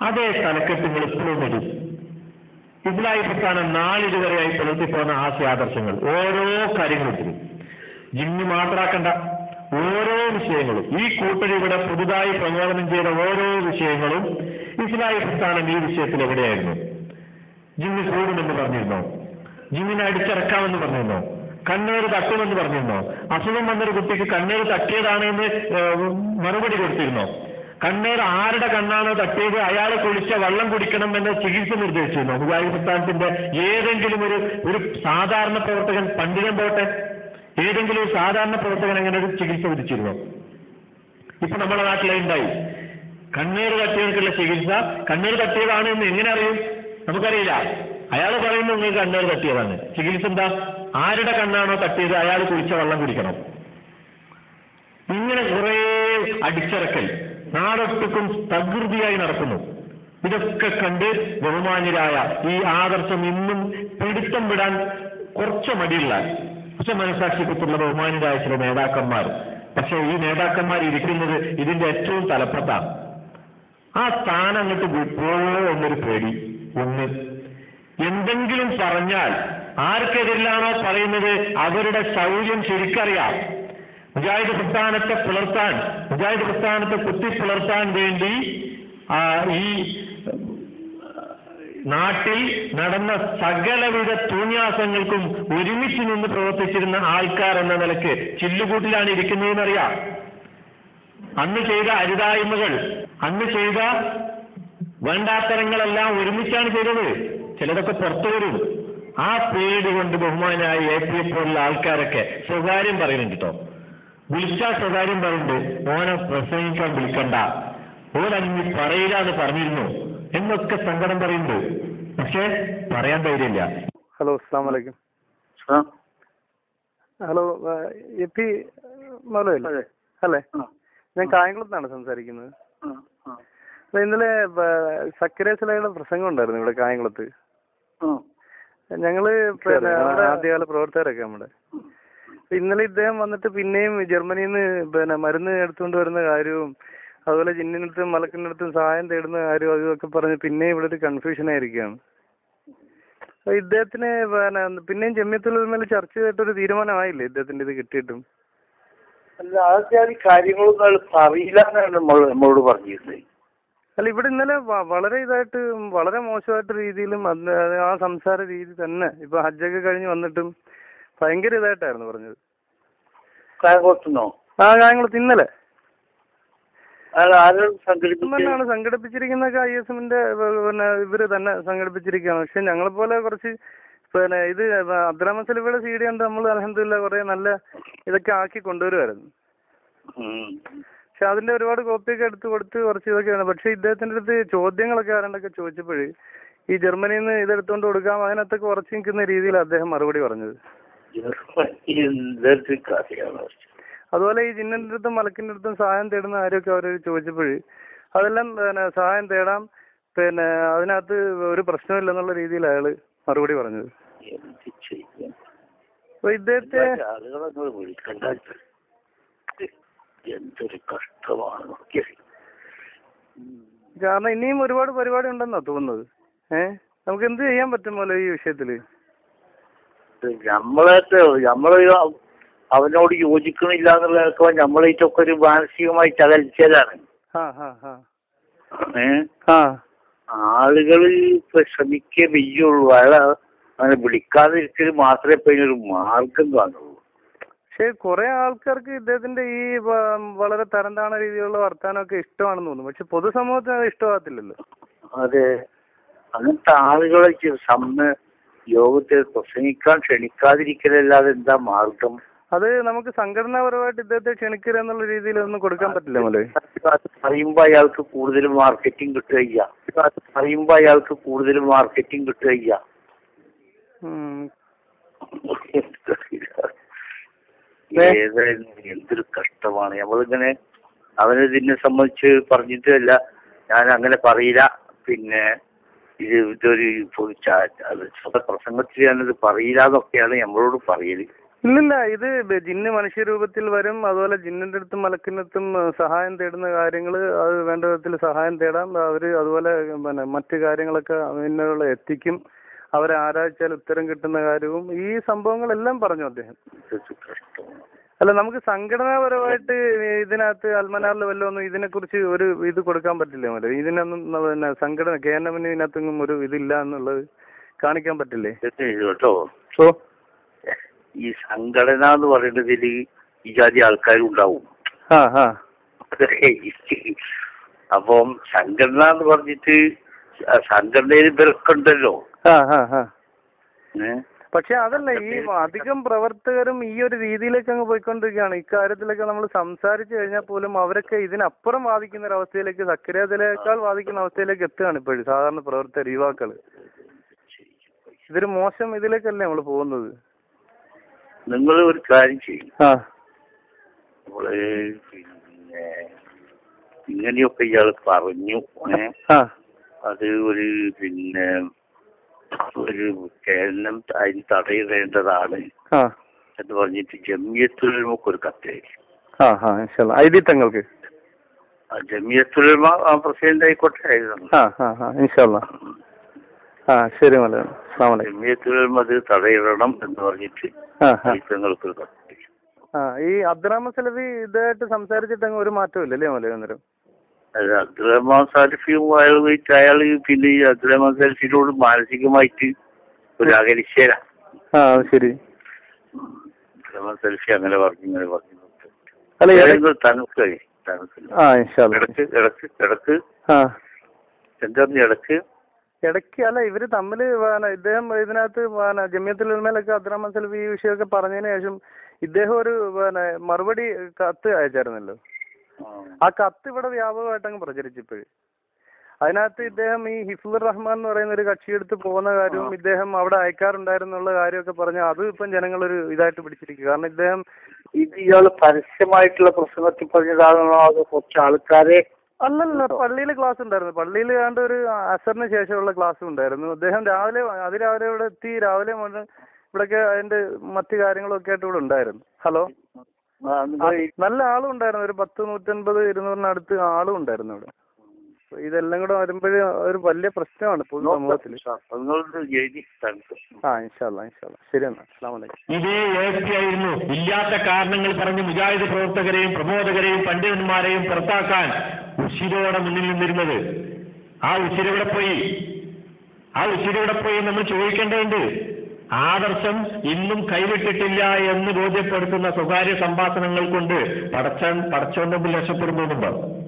അതേ തലക്കെട്ട് നിങ്ങൾ ഇപ്പോഴും ഇടും ഇസ്ലായി പ്രസ്ഥാനം നാളിതുവരെയായി പുലർത്തിപ്പോന്ന ആശയാദർശങ്ങൾ ഓരോ കാര്യങ്ങളും ജിമ്മി മാത്രാക്കണ്ട ഓരോ വിഷയങ്ങളും ഈ കൂട്ടർ ഇവിടെ പുതുതായി പ്രബോധനം ചെയ്ത ഓരോ വിഷയങ്ങളും ഇസ്ലായി പ്രസ്ഥാനം ഈ വിഷയത്തിൽ എവിടെയായിരുന്നു ജിമ്മി കൂടുമെന്ന് പറഞ്ഞിരുന്നോ ജിമ്മിനെ അടിച്ചിറക്കാമെന്ന് പറഞ്ഞിരുന്നോ കണ്ണേറ് തട്ടുമെന്ന് പറഞ്ഞിരുന്നോ അസുഖം വന്നൊരു കുട്ടിക്ക് കണ്ണേറ് തട്ടിയതാണ് എന്ന് ഏഹ്, മറുപടി കൊടുത്തിരുന്നോ കണ്ണേർ ആരുടെ കണ്ണാണോ തട്ടിയത് അയാളെ കുളിച്ച വെള്ളം കുടിക്കണം എന്ന ചികിത്സ നിർദ്ദേശിച്ചിരുന്നു മുജാഹിദ് പ്രസ്ഥാനത്തിന്റെ ഏതെങ്കിലും ഒരു ഒരു സാധാരണ പ്രവർത്തകൻ പണ്ഡിതൻ പോട്ടെ ഏതെങ്കിലും ഒരു സാധാരണ പ്രവർത്തകൻ അങ്ങനെ ഒരു ചികിത്സ വിധിച്ചിരുന്നു ഇപ്പൊ നമ്മുടെ നാട്ടിലെ ഉണ്ടായി കണ്ണീർ തട്ടിയവർക്കുള്ള ചികിത്സ കണ്ണീർ തട്ടിയതാണ് എന്ന് എങ്ങനെ അറിയും നമുക്കറിയില്ല അയാൾ പറയുന്നു നിങ്ങൾക്ക് കണ്ണീർ തട്ടിയതാണ് ചികിത്സ എന്താ ആരുടെ കണ്ണാണോ തട്ടിയത് അയാൾ കുടിച്ച വെള്ളം കുടിക്കണം ഇങ്ങനെ കുറെ അടിച്ചിറക്കൽ നാടൊട്ടുക്കും തകൃതിയായി നടക്കുന്നു ഇതൊക്കെ കണ്ട് ബഹുമാന്യരായ ഈ ആദർശം ഇന്നും പിടുത്തം വിടാൻ കുറച്ച് മടിയുള്ള പക്ഷെ മനസാക്ഷിക്കുള്ള ബഹുമാന്യരായ ചില നേതാക്കന്മാർ പക്ഷെ ഈ നേതാക്കന്മാർ ഇരിക്കുന്നത് ഇതിന്റെ ഏറ്റവും തലപ്പത്താണ് ആ സ്ഥാനം അങ്ങോട്ട് വിട്ടുപോയോ എന്നൊരു പേടി ഒന്ന് എന്തെങ്കിലും പറഞ്ഞാൽ ആർക്കെതിരിലാണോ പറയുന്നത് അവരുടെ ശൗര്യം ശരിക്കറിയാം മുജാഹിദ് പ്രസ്ഥാനത്തെ പുലർത്താൻ മുജാഹിദ് പ്രസ്ഥാനത്തെ കുത്തി പുലർത്താൻ വേണ്ടി ആ, ഈ നാട്ടിൽ നടന്ന സകലവിധ തൂന്യാസങ്ങൾക്കും ഒരുമിച്ച് നിന്ന് പ്രവർത്തിച്ചിരുന്ന ആൾക്കാർ എന്ന നിലക്ക് ചില്ലുകൂട്ടിലാണ് ഇരിക്കുന്നതെന്നറിയാം അന്ന് ചെയ്ത അരുതായ്മകൾ അന്ന് ചെയ്ത വേണ്ടാത്തരങ്ങളെല്ലാം ഒരുമിച്ചാണ് ചെയ്തത് ചിലതൊക്കെ പുറത്തു വരും ആ പേടി കൊണ്ട് ബഹുമാനായ എ പി എ പോലുള്ള ആൾക്കാരൊക്കെ സ്വകാര്യം പറയുന്നുണ്ട് കേട്ടോ വിളിച്ചാൽ സ്വകാര്യം പറയുന്നുണ്ട് ഓനെ പ്രസംഗിക്കാൻ വിളിക്കണ്ട ഓനങ്ങി പറയില്ല എന്ന് പറഞ്ഞിരുന്നു എന്നൊക്കെ സങ്കടം പറയുന്നുണ്ട് പക്ഷേ പറയാൻ ധൈര്യമില്ല ഹലോ അസ്സാം വലൈക്കും ആ ഹലോ എ പി മൗലവല്ലേ അതെ അല്ലേ ആ ഞാൻ കായംകുളത്താണ് സംസാരിക്കുന്നത് ആ ആ അപ്പൊ ഇന്നലെ സക്കരേശലയുടെ പ്രസംഗം ഉണ്ടായിരുന്നു ഇവിടെ കായംകുളത്ത് ആ ഞങ്ങള് പിന്നെ ശരി, ആ. അവിടെ ആദ്യകാല പ്രവർത്തകരൊക്കെ നമ്മുടെ അപ്പൊ ഇന്നലെ ഇദ്ദേഹം വന്നിട്ട് പിന്നെയും ജർമ്മനിയിൽ നിന്ന് പിന്നെ മരുന്ന് എടുത്തുകൊണ്ട് വരുന്ന കാര്യവും അതുപോലെ ജിന്നിനടുത്തും മലക്കിനടുത്തും സഹായം തേടുന്ന കാര്യവും അതുമൊക്കെ പറഞ്ഞ് പിന്നെയും ഇവിടെ ഒരു കൺഫ്യൂഷൻ ആയിരിക്കുകയാണ് അപ്പൊ ഇദ്ദേഹത്തിന് പിന്നെ പിന്നെയും ജമ്യത്തുലമേൽ ചർച്ച ചെയ്തിട്ടൊരു തീരുമാനമായില്ലേ ഇദ്ദേഹത്തിന്റെ ഇത് കിട്ടിയിട്ടും അല്ല അതൊക്കെ ആ കാര്യങ്ങളൊന്നും അയാൾ പറയില്ല എന്നാണ് നമ്മൾ നമ്മളോട് പറഞ്ഞിരുന്നത് അല്ല ഇവിടെ ഇന്നലെ വ- വളരെ ഇതായിട്ട് വളരെ മോശമായിട്ട് രീതിയിലും അത് ആ സംസാര രീതി തന്നെ ഇപ്പൊ ഹജ്ജൊക്കെ കഴിഞ്ഞ് വന്നിട്ടും ഭയങ്കര ഇതായിട്ടായിരുന്നു പറഞ്ഞത് കായംകുളത്തുനിന്നോ ആ കായംകുളത്ത് ഇന്നലെ അയാൾ ആരും സംഘടിപ്പിച്ചു തന്നെയാണ് സംഘടിപ്പിച്ചിരിക്കുന്നതൊക്കെ ഐ എസ് എമ്മിന്റെ പിന്നെ ഇവര് തന്നെ സംഘടിപ്പിച്ചിരിക്കുകയാണ് പക്ഷെ ഞങ്ങളെ പോലെ കുറച്ച് പിന്നെ ഇത് അബ്ദുറഹ്മാൻ സലീബയുടെ സി ഡി കണ്ട് നമ്മൾ അലഹദില്ല കുറെ നല്ല ഇതൊക്കെ ആക്കി കൊണ്ടുവരുമായിരുന്നു പക്ഷെ അതിന്റെ ഒരുപാട് കോപ്പിയൊക്കെ എടുത്ത് കൊടുത്ത് കുറച്ച് ഇതൊക്കെയാണ് പക്ഷെ ഇദ്ദേഹത്തിന്റെ അടുത്ത് ചോദ്യങ്ങളൊക്കെ ആരണ്ടൊക്കെ ചോദിച്ചപ്പോഴ് ഈ ജർമ്മനിയിൽ നിന്ന് ഇതെടുത്തുകൊണ്ട് കൊടുക്കാം അതിനകത്തൊക്കെ ഉറച്ചു നിൽക്കുന്ന രീതിയിൽ അദ്ദേഹം മറുപടി പറഞ്ഞത് എന്തൊരു കാര്യമാണ് അതുപോലെ ഈ ജിന്നിന്റെ അടുത്തും മലക്കിന്റെ അടുത്തും സഹായം തേടുന്ന കാര്യമൊക്കെ അവർ ചോദിച്ചപ്പോഴ് അതെല്ലാം പിന്നെ സഹായം തേടാം പിന്നെ അതിനകത്ത് ഒരു പ്രശ്നമില്ലെന്നുള്ള രീതിയിൽ അയാള് മറുപടി പറഞ്ഞത് എന്ത് ചെയ്യാൻ അപ്പൊ ഇദ്ദേഹത്തെ ആളുകളെ നിങ്ങൾ വിളിക്കണ്ട എന്തൊരു കഷ്ടമാണ് നോക്കിയത് കാരണം ഇനിയും ഒരുപാട് പരിപാടി ഉണ്ടെന്നാ തോന്നുന്നത് ഏഹ് നമുക്ക് എന്ത് ചെയ്യാൻ പറ്റും പോലെ ഈ വിഷയത്തില് നമ്മളെ നമ്മള് അവനോട് യോജിക്കണില്ല എന്നുള്ളതൊക്കെ നമ്മളേറ്റൊക്കെ ഒരു മാനസികമായിട്ട് അകൽച്ചലാണ് ആ ആ ആ ഏഹ് ആ ആളുകൾ ഇപ്പൊ ശ്രമിക്കേ വെയ്യുള്ളൂ അയാളെ അങ്ങനെ വിളിക്കാതിരിക്കൽ മാത്രമേ ഇപ്പൊ ഇതിനൊരു മാർഗം കാണുള്ളൂ പക്ഷെ കുറെ ആൾക്കാർക്ക് ഇദ്ദേഹത്തിന്റെ ഈ വ- വളരെ തരം താണ രീതിയിലുള്ള വർത്താനമൊക്കെ ഇഷ്ടമാണെന്ന് തോന്നുന്നു പക്ഷെ പൊതുസമൂഹത്തിന് അത് ഇഷ്ടമാകത്തില്ലല്ലോ അതെ അങ്ങനത്തെ ആളുകളെ ചെ- സമ്മ യോഗത്തിൽ പ്രസംഗിക്കാൻ ക്ഷണിക്കാതിരിക്കലല്ലാതെ എന്താ മാർഗം അത് നമുക്ക് സംഘടനാപരമായിട്ട് ഇദ്ദേഹത്തെ ക്ഷണിക്കുക എന്നുള്ള രീതിയിൽ ഒന്നും കൊടുക്കാൻ പറ്റില്ല മോലെ അത് പറയുമ്പോ അയാൾക്ക് കൂടുതൽ മാർക്കറ്റിംഗ് കിട്ടുകയില്ല അത് പറയുമ്പോ അയാൾക്ക് കൂടുതൽ മാർക്കറ്റിംഗ് കിട്ടുകയില്ല ഉം. ഏതായാലും എന്തൊരു കഷ്ടമാണ് നമ്മളിങ്ങനെ അവനിതിനെ സംബന്ധിച്ച് പറഞ്ഞിട്ടല്ല ഞാൻ അങ്ങനെ പറയില്ല പിന്നെ ഇത് ഇതൊരു ഇപ്പൊ ചാ- അത് സ്വന്തം പ്രസംഗത്തിൽ ഞാനത് പറയില്ല എന്നൊക്കെയാണ് നമ്മളോട് പറയല് ഇല്ലില്ല ഇത് ബ- ജിന്ന് മനുഷ്യരൂപത്തിൽ വരും അതുപോലെ ജിന്നിന്റെ അടുത്തും മലക്കിനടുത്തും ഏഹ്, സഹായം തേടുന്ന കാര്യങ്ങൾ അത് വേണ്ട വിധത്തിൽ സഹായം തേടാം അവര് അതുപോലെ പിന്നെ മറ്റു കാര്യങ്ങളൊക്കെ അതിനുള്ള എത്തിക്കും അവരെ ആരാധിച്ചാൽ ഉത്തരം കിട്ടുന്ന കാര്യവും ഈ സംഭവങ്ങളെല്ലാം പറഞ്ഞു അദ്ദേഹം അല്ല നമുക്ക് സംഘടനാപരമായിട്ട് ഇതിനകത്ത് അൽമനാറിൽ വല്ലതൊന്നും ഇതിനെക്കുറിച്ച് ഒരു ഇത് കൊടുക്കാൻ പറ്റില്ലേ മോലെ ഇതിനൊന്നും ന- പിന്നെ സംഘടന കെ എൻ എമ്മിന് ഇതിനകത്തൊന്നും ഒരു ഇതില്ല എന്നുള്ളത് കാണിക്കാൻ പറ്റില്ലേ കേട്ടോ ഓ ഈ സംഘടന എന്ന് പറയുന്നതിൽ ഈ ജാതി ആൾക്കാരും ഉണ്ടാവും ആ ആ അപ്പം സംഘടന എന്ന് പറഞ്ഞിട്ട് ആ സംഘടനയിൽ ഇവരൊക്കെ ഉണ്ടല്ലോ ആ ആ ആ ഏ? പക്ഷെ അതല്ല ഈ അധികം പ്രവർത്തകരും ഈ ഒരു രീതിയിലേക്ക് അങ്ങ് പോയിക്കൊണ്ടിരിക്കുകയാണ് ഇക്കാര്യത്തിലൊക്കെ നമ്മൾ സംസാരിച്ചു കഴിഞ്ഞാൽ പോലും അവരൊക്കെ ഇതിനപ്പുറം വാദിക്കുന്ന ഒരു അവസ്ഥയിലേക്ക് സക്രിയതയിലേക്കാൾ വാദിക്കുന്ന അവസ്ഥയിലേക്ക് എത്തുകയാണ് ഇപ്പോഴും സാധാരണ പ്രവർത്തകർ യുവാക്കള് ഇതൊരു മോശം ഇതിലേക്കല്ലേ നമ്മൾ പോകുന്നത് നിങ്ങൾ ഒരു കാര്യം ചെയ്യും ആ നമ്മള് പിന്നെ ഇങ്ങനെയൊക്കെ ഇയാൾ പറഞ്ഞു ഏ? ആ അത് ഒരു പിന്നെ ഒരു കേരളം അതിന് തടയിടേണ്ടതാണ് ആ എന്ന് പറഞ്ഞിട്ട് ജമിയത്തുലമക്ക് ഒരു കത്തേരി ആ ആ ഇൻഷാല്ലാ ഐ ഡി തങ്ങൾക്ക് ആ ജമിയത്തുലമ ആ പ്രസിഡന്റ് ആയിക്കോട്ടെ ആയിരുന്നു ആ ആ ആ ഇൻഷാല്ലാ ആ ശരി മല അസ്സാം വലൈക്കും ജമിയത്തുലമ അത് തടയിടണം എന്ന് പറഞ്ഞിട്ട് ആ ആ തങ്ങൾക്ക് ഒരു കത്തേരി ആ ഈ അബ്ദുറഹ്മാൻ സലഫി ഇതായിട്ട് സംസാരിച്ചിട്ട് അങ്ങ് ഒരു മാറ്റവും ഇല്ലല്ലേ മോലെ അന്നേരം അത് അബ്ദുറഹ്മാൻ സാലിഫിയും അയാളുമായിട്ട് അയാൾ പിന്നെ ഈ അബ്ദുറഹ്മാൻ സാലിഫിനോട് മാനസികമായിട്ട് ഒരു അകലിച്ചേരാ ആ അത് ശരി അബ്ദുറഹ്മാൻ സാലിഫി അങ്ങനെ പറഞ്ഞു ഇങ്ങനെ പറഞ്ഞു അല്ല ഇട- തണുക്ക് തണുക്ക് ആ ഇൻഷാല്ലാ ഇടക്ക് ഇടക്ക് ഇടക്ക് ആ എന്താ ഇടക്ക് ഇടയ്ക്ക് അല്ല ഇവര് തമ്മില് പിന്നെ ഇദ്ദേഹം ഇതിനകത്ത് പിന്നെ ജമിയത്തുൽ ഉലമയിലൊക്കെ അബ്ദുറഹ്മാൻ സലഫി ഈ വിഷയമൊക്കെ പറഞ്ഞതിന് ശേഷം ഇദ്ദേഹം ഒരു പിന്നെ മറുപടി കത്ത് അയച്ചായിരുന്നല്ലോ ആ കത്ത് ഇവിടെ വ്യാപകമായിട്ട് അങ്ങ് പ്രചരിച്ചു ഇപ്പോഴും അതിനകത്ത് ഇദ്ദേഹം ഈ ഹിഫ്ലുർ റഹ്മാൻ എന്ന് പറയുന്ന ഒരു കക്ഷിയെടുത്ത് പോകുന്ന കാര്യവും ഇദ്ദേഹം അവിടെ അയക്കാറുണ്ടായിരുന്നുള്ള കാര്യമൊക്കെ പറഞ്ഞ് അതും ഇപ്പം ജനങ്ങളൊരു ഇതായിട്ട് പിടിച്ചിരിക്കുക കാരണം ഇദ്ദേഹം ഇത് ഇയാള് പരസ്യമായിട്ടുള്ള പ്രസംഗത്തിൽ പറഞ്ഞതാണോ അത് കുറച്ച് ആൾക്കാരെ അല്ലല്ല പള്ളിയിൽ ക്ലാസ് ഉണ്ടായിരുന്നു പള്ളിയിൽ ഏതാണ്ട് ഒരു അസറിന് ശേഷമുള്ള ക്ലാസ് ഉണ്ടായിരുന്നു അദ്ദേഹം രാവിലെ അതിരാവിലെ ഇവിടെ എത്തി രാവിലെ മുതൽ ഇവിടെയൊക്കെ അതിന്റെ മറ്റു കാര്യങ്ങളൊക്കെ ആയിട്ട് ഇവിടെ ഉണ്ടായിരുന്നു ഹലോ ആ, നിങ്ങൾ ഈ- നല്ല ആളും ഉണ്ടായിരുന്നു ഒരു പത്ത് നൂറ്റൻപത് ഇരുന്നൂറിനടുത്ത് ആളും ഉണ്ടായിരുന്നു ഇവിടെ അപ്പൊ ഇതെല്ലാം കൂടെ വരുമ്പോഴേ ഒരു വലിയ പ്രശ്നമാണ് പൊതു സമൂഹത്തിൽ നിങ്ങളൊന്ന് എഴുതി തണുക്ക് ആ ഇൻഷാല്ല ഇൻഷാല്ല ശരി എന്നാ അസ്സാം വലൈക്കും ഇതേ ആയിരുന്നു ഇല്ലാത്ത കാരണങ്ങൾ പറഞ്ഞ് മുജാഹിദ് പ്രവർത്തകരെയും പ്രബോധകരെയും പണ്ഡിതന്മാരെയും പുറത്താക്കാൻ ഉശിരോടെ മുന്നിൽ നിന്നിരുന്നത് ആ ഉശിരെവിടെ പോയി ആ ഉശിരെവിടെ പോയി നമ്മൾ ചോദിക്കേണ്ടതുണ്ട് ആദർശം ഇന്നും കൈവിട്ടിട്ടില്ല എന്ന് ബോധ്യപ്പെടുത്തുന്ന സ്വകാര്യ സംഭാഷണങ്ങൾ കൊണ്ട് പടച്ചൻ പടച്ചോന്റെ മുമ്പിൽ രക്ഷപ്പെടുന്നുണ്ടോ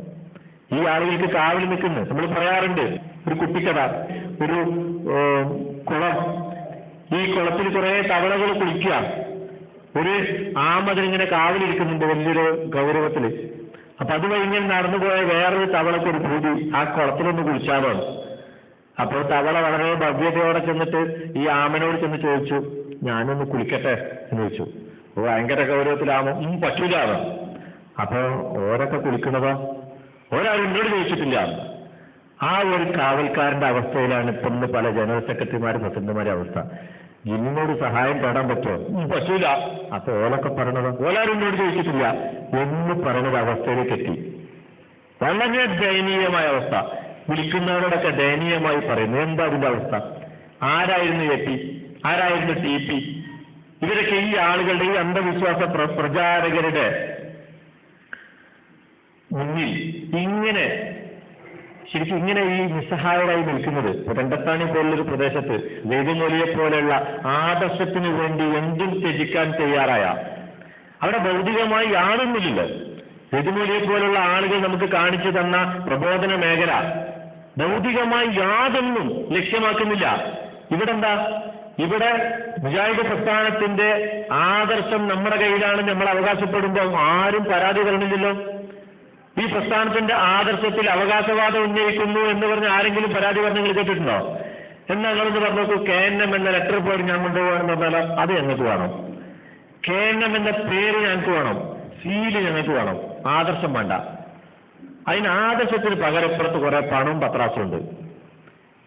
ഈ ആളുകൾക്ക് കാവൽ നിൽക്കുന്നു നമ്മൾ പറയാറുണ്ട് ഒരു കുട്ടിക്കഥ ഒരു ഏ, കുളം ഈ കുളത്തിൽ കുറെ തവളകൾ കുളിക്കുക ഒരു ആമതിനിങ്ങനെ കാവലിരിക്കുന്നുണ്ട് വലിയൊരു ഗൗരവത്തില് അപ്പൊ അത് കഴിഞ്ഞ് നടന്നു പോയ വേറൊരു തവളക്ക് ഒരു പൂതി ആ കുളത്തിലൊന്ന് കുളിച്ചാലോ അപ്പോൾ തവള വളരെ ഭവ്യതയോടെ ചെന്നിട്ട് ഈ ആമനോട് ചെന്ന് ചോദിച്ചു ഞാനൊന്ന് കുളിക്കട്ടെ എന്ന് ചോദിച്ചു ഓ ഭയങ്കര ഗൗരവത്തിലാമോ ഉം പറ്റൂലാവോ അപ്പൊ ഓരൊക്കെ കുളിക്കണതോ ഒരാളും എന്നോട് ചോദിച്ചിട്ടില്ല ആ ഒരു കാവൽക്കാരന്റെ അവസ്ഥയിലാണ് ഇപ്പം ഇന്ന് പല ജനറൽ സെക്രട്ടറിമാരും പ്രസിഡന്റുമാരുടെ അവസ്ഥ ജിന്നിനോട് സഹായം തേടാൻ പറ്റുമോ ഉം, പറ്റൂല അപ്പൊ ഓലൊക്കെ പറയണത് ഓലാരും എന്നോട് ചോദിച്ചിട്ടില്ല എന്ന് പറയുന്നത് അവസ്ഥയിലേക്ക് എത്തി വളരെ ദയനീയമായ അവസ്ഥ വിളിക്കുന്നവരോടൊക്കെ ദയനീയമായി പറയുന്നു എന്താ അതിന്റെ അവസ്ഥ ആരായിരുന്നു എ പി ആരായിരുന്നു ടി പി ഇവരൊക്കെ ഈ ആളുകളുടെ ഈ അന്ധവിശ്വാസ പ്ര- പ്രചാരകരുടെ മുന്നിൽ ഇങ്ങനെ ശരിക്കും ഇങ്ങനെ ഈ നിസ്സഹായരായി നിൽക്കുന്നത് ഇപ്പൊ രണ്ടത്താണി പോലുള്ളൊരു പ്രദേശത്ത് വേദമൊലിയെ പോലെയുള്ള ആദർശത്തിന് വേണ്ടി എന്തും ത്യജിക്കാൻ തയ്യാറായ അവിടെ ഭൗതികമായി യാതൊന്നുമില്ല വേദമൊലിയെ പോലുള്ള ആളുകൾ നമുക്ക് കാണിച്ചു തന്ന പ്രബോധന മേഖല ഭൗതികമായി യാതൊന്നും ലക്ഷ്യമാക്കുന്നില്ല ഇവിടെ എന്താ ഇവിടെ മുജാഹിദ് പ്രസ്ഥാനത്തിന്റെ ആദർശം നമ്മുടെ കയ്യിലാണ് നമ്മൾ അവകാശപ്പെടുമ്പോൾ ആരും പരാതി പറഞ്ഞില്ലല്ലോ ഈ പ്രസ്ഥാനത്തിന്റെ ആദർശത്തിൽ അവകാശവാദം ഉന്നയിക്കുന്നു എന്ന് പറഞ്ഞ് ആരെങ്കിലും പരാതി പറഞ്ഞ് നിങ്ങൾ കേട്ടിട്ടുണ്ടോ എന്നാ നിങ്ങളൊന്ന് പറഞ്ഞു നോക്കൂ കെ എൻ എം എന്ന ലെറ്റർ പോയി ഞാൻ കൊണ്ടുപോകണമെന്ന് പറഞ്ഞാലോ അത് ഞങ്ങൾക്ക് വേണം കെ എൻ എം എന്ന പേര് ഞങ്ങൾക്ക് വേണം സീല് ഞങ്ങൾക്ക് വേണം ആദർശം വേണ്ട അതിന് ആദർശത്തിന് പകരപ്പുറത്ത് കുറെ പണവും പത്രാസും ഉണ്ട്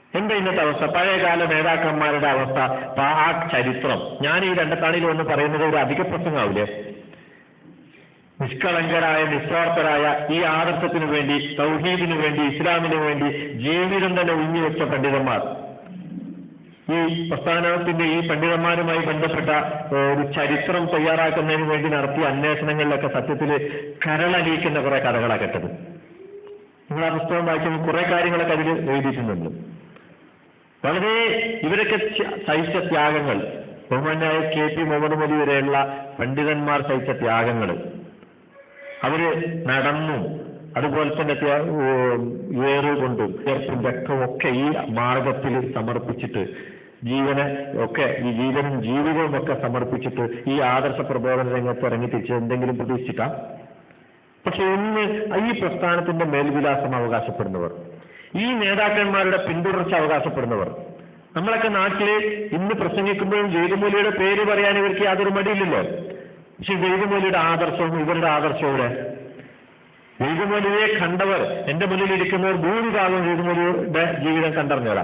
എന്താ ഇന്നത്തെ അവസ്ഥ പഴയകാല നേതാക്കന്മാരുടെ അവസ്ഥ പ- ആ ചരിത്രം ഞാൻ ഈ രണ്ടത്താണിയിൽ വന്ന് പറയുന്നത് ഒരു അധിക പ്രസംഗമാവില്ലേ നിഷ്കളങ്കരായ നിസ്വാർത്ഥരായ ഈ ആദർശത്തിനു വേണ്ടി തൗഹീദിനു വേണ്ടി ഇസ്ലാമിനു വേണ്ടി ജീവിതം തന്നെ ഉഞ്ഞുവെച്ച പണ്ഡിതന്മാർ ഈ പ്രസ്ഥാനത്തിന്റെ ഈ പണ്ഡിതന്മാരുമായി ബന്ധപ്പെട്ട ഏഹ്, ഒരു ചരിത്രം തയ്യാറാക്കുന്നതിന് വേണ്ടി നടത്തിയ അന്വേഷണങ്ങളിലൊക്കെ സത്യത്തിൽ കരളലിയിക്കുന്ന കുറെ കഥകളാണ് കേട്ടത് നിങ്ങൾ ആ പുസ്തകം വായിക്കുമ്പോൾ കുറെ കാര്യങ്ങളൊക്കെ അതിൽ എഴുതിയിട്ടുണ്ടുണ്ട് വളരെ ഇവരൊക്കെ ച- സഹിച്ച ത്യാഗങ്ങൾ ബഹുമാനായ കെ പി മുഹമ്മദ് മൊഴി വരെയുള്ള പണ്ഡിതന്മാർ സഹിച്ച ത്യാഗങ്ങൾ അവര് നടന്നു അതുപോലെ തന്നെ ത്യാ- ഉം, ഏറുകൊണ്ടും ഏർപ്പും രക്തവും ഒക്കെ ഈ മാർഗത്തിൽ സമർപ്പിച്ചിട്ട് ജീവനെ ഒക്കെ ഈ ജീവനും ജീവിതവും ഒക്കെ സമർപ്പിച്ചിട്ട് ഈ ആദർശ പ്രബോധന രംഗത്ത് ഇറങ്ങി തിരിച്ച് എന്തെങ്കിലും പ്രതീക്ഷിച്ചിട്ടാ പക്ഷെ ഇന്ന് ഈ പ്രസ്ഥാനത്തിന്റെ മേൽവിലാസം അവകാശപ്പെടുന്നവർ ഈ നേതാക്കന്മാരുടെ പിന്തുടർച്ച അവകാശപ്പെടുന്നവർ നമ്മളൊക്കെ നാട്ടില് ഇന്ന് പ്രസംഗിക്കുമ്പോഴും ജയ്തുമൂലിയുടെ പേര് പറയാൻ ഇവർക്ക് യാതൊരു മടിയില്ലല്ലോ പക്ഷെ ജയ്തുമൂലിയുടെ ആദർശവും ഇവരുടെ ആദർശവും ഇവിടെ ജയ്തുമൂലിയെ കണ്ടവർ എന്റെ മുന്നിൽ ഇരിക്കുന്നവർ ഭൂരിഭാഗം ജയ്തുമൂലിയുടെ ജീവിതം കണ്ടറിഞ്ഞവരാ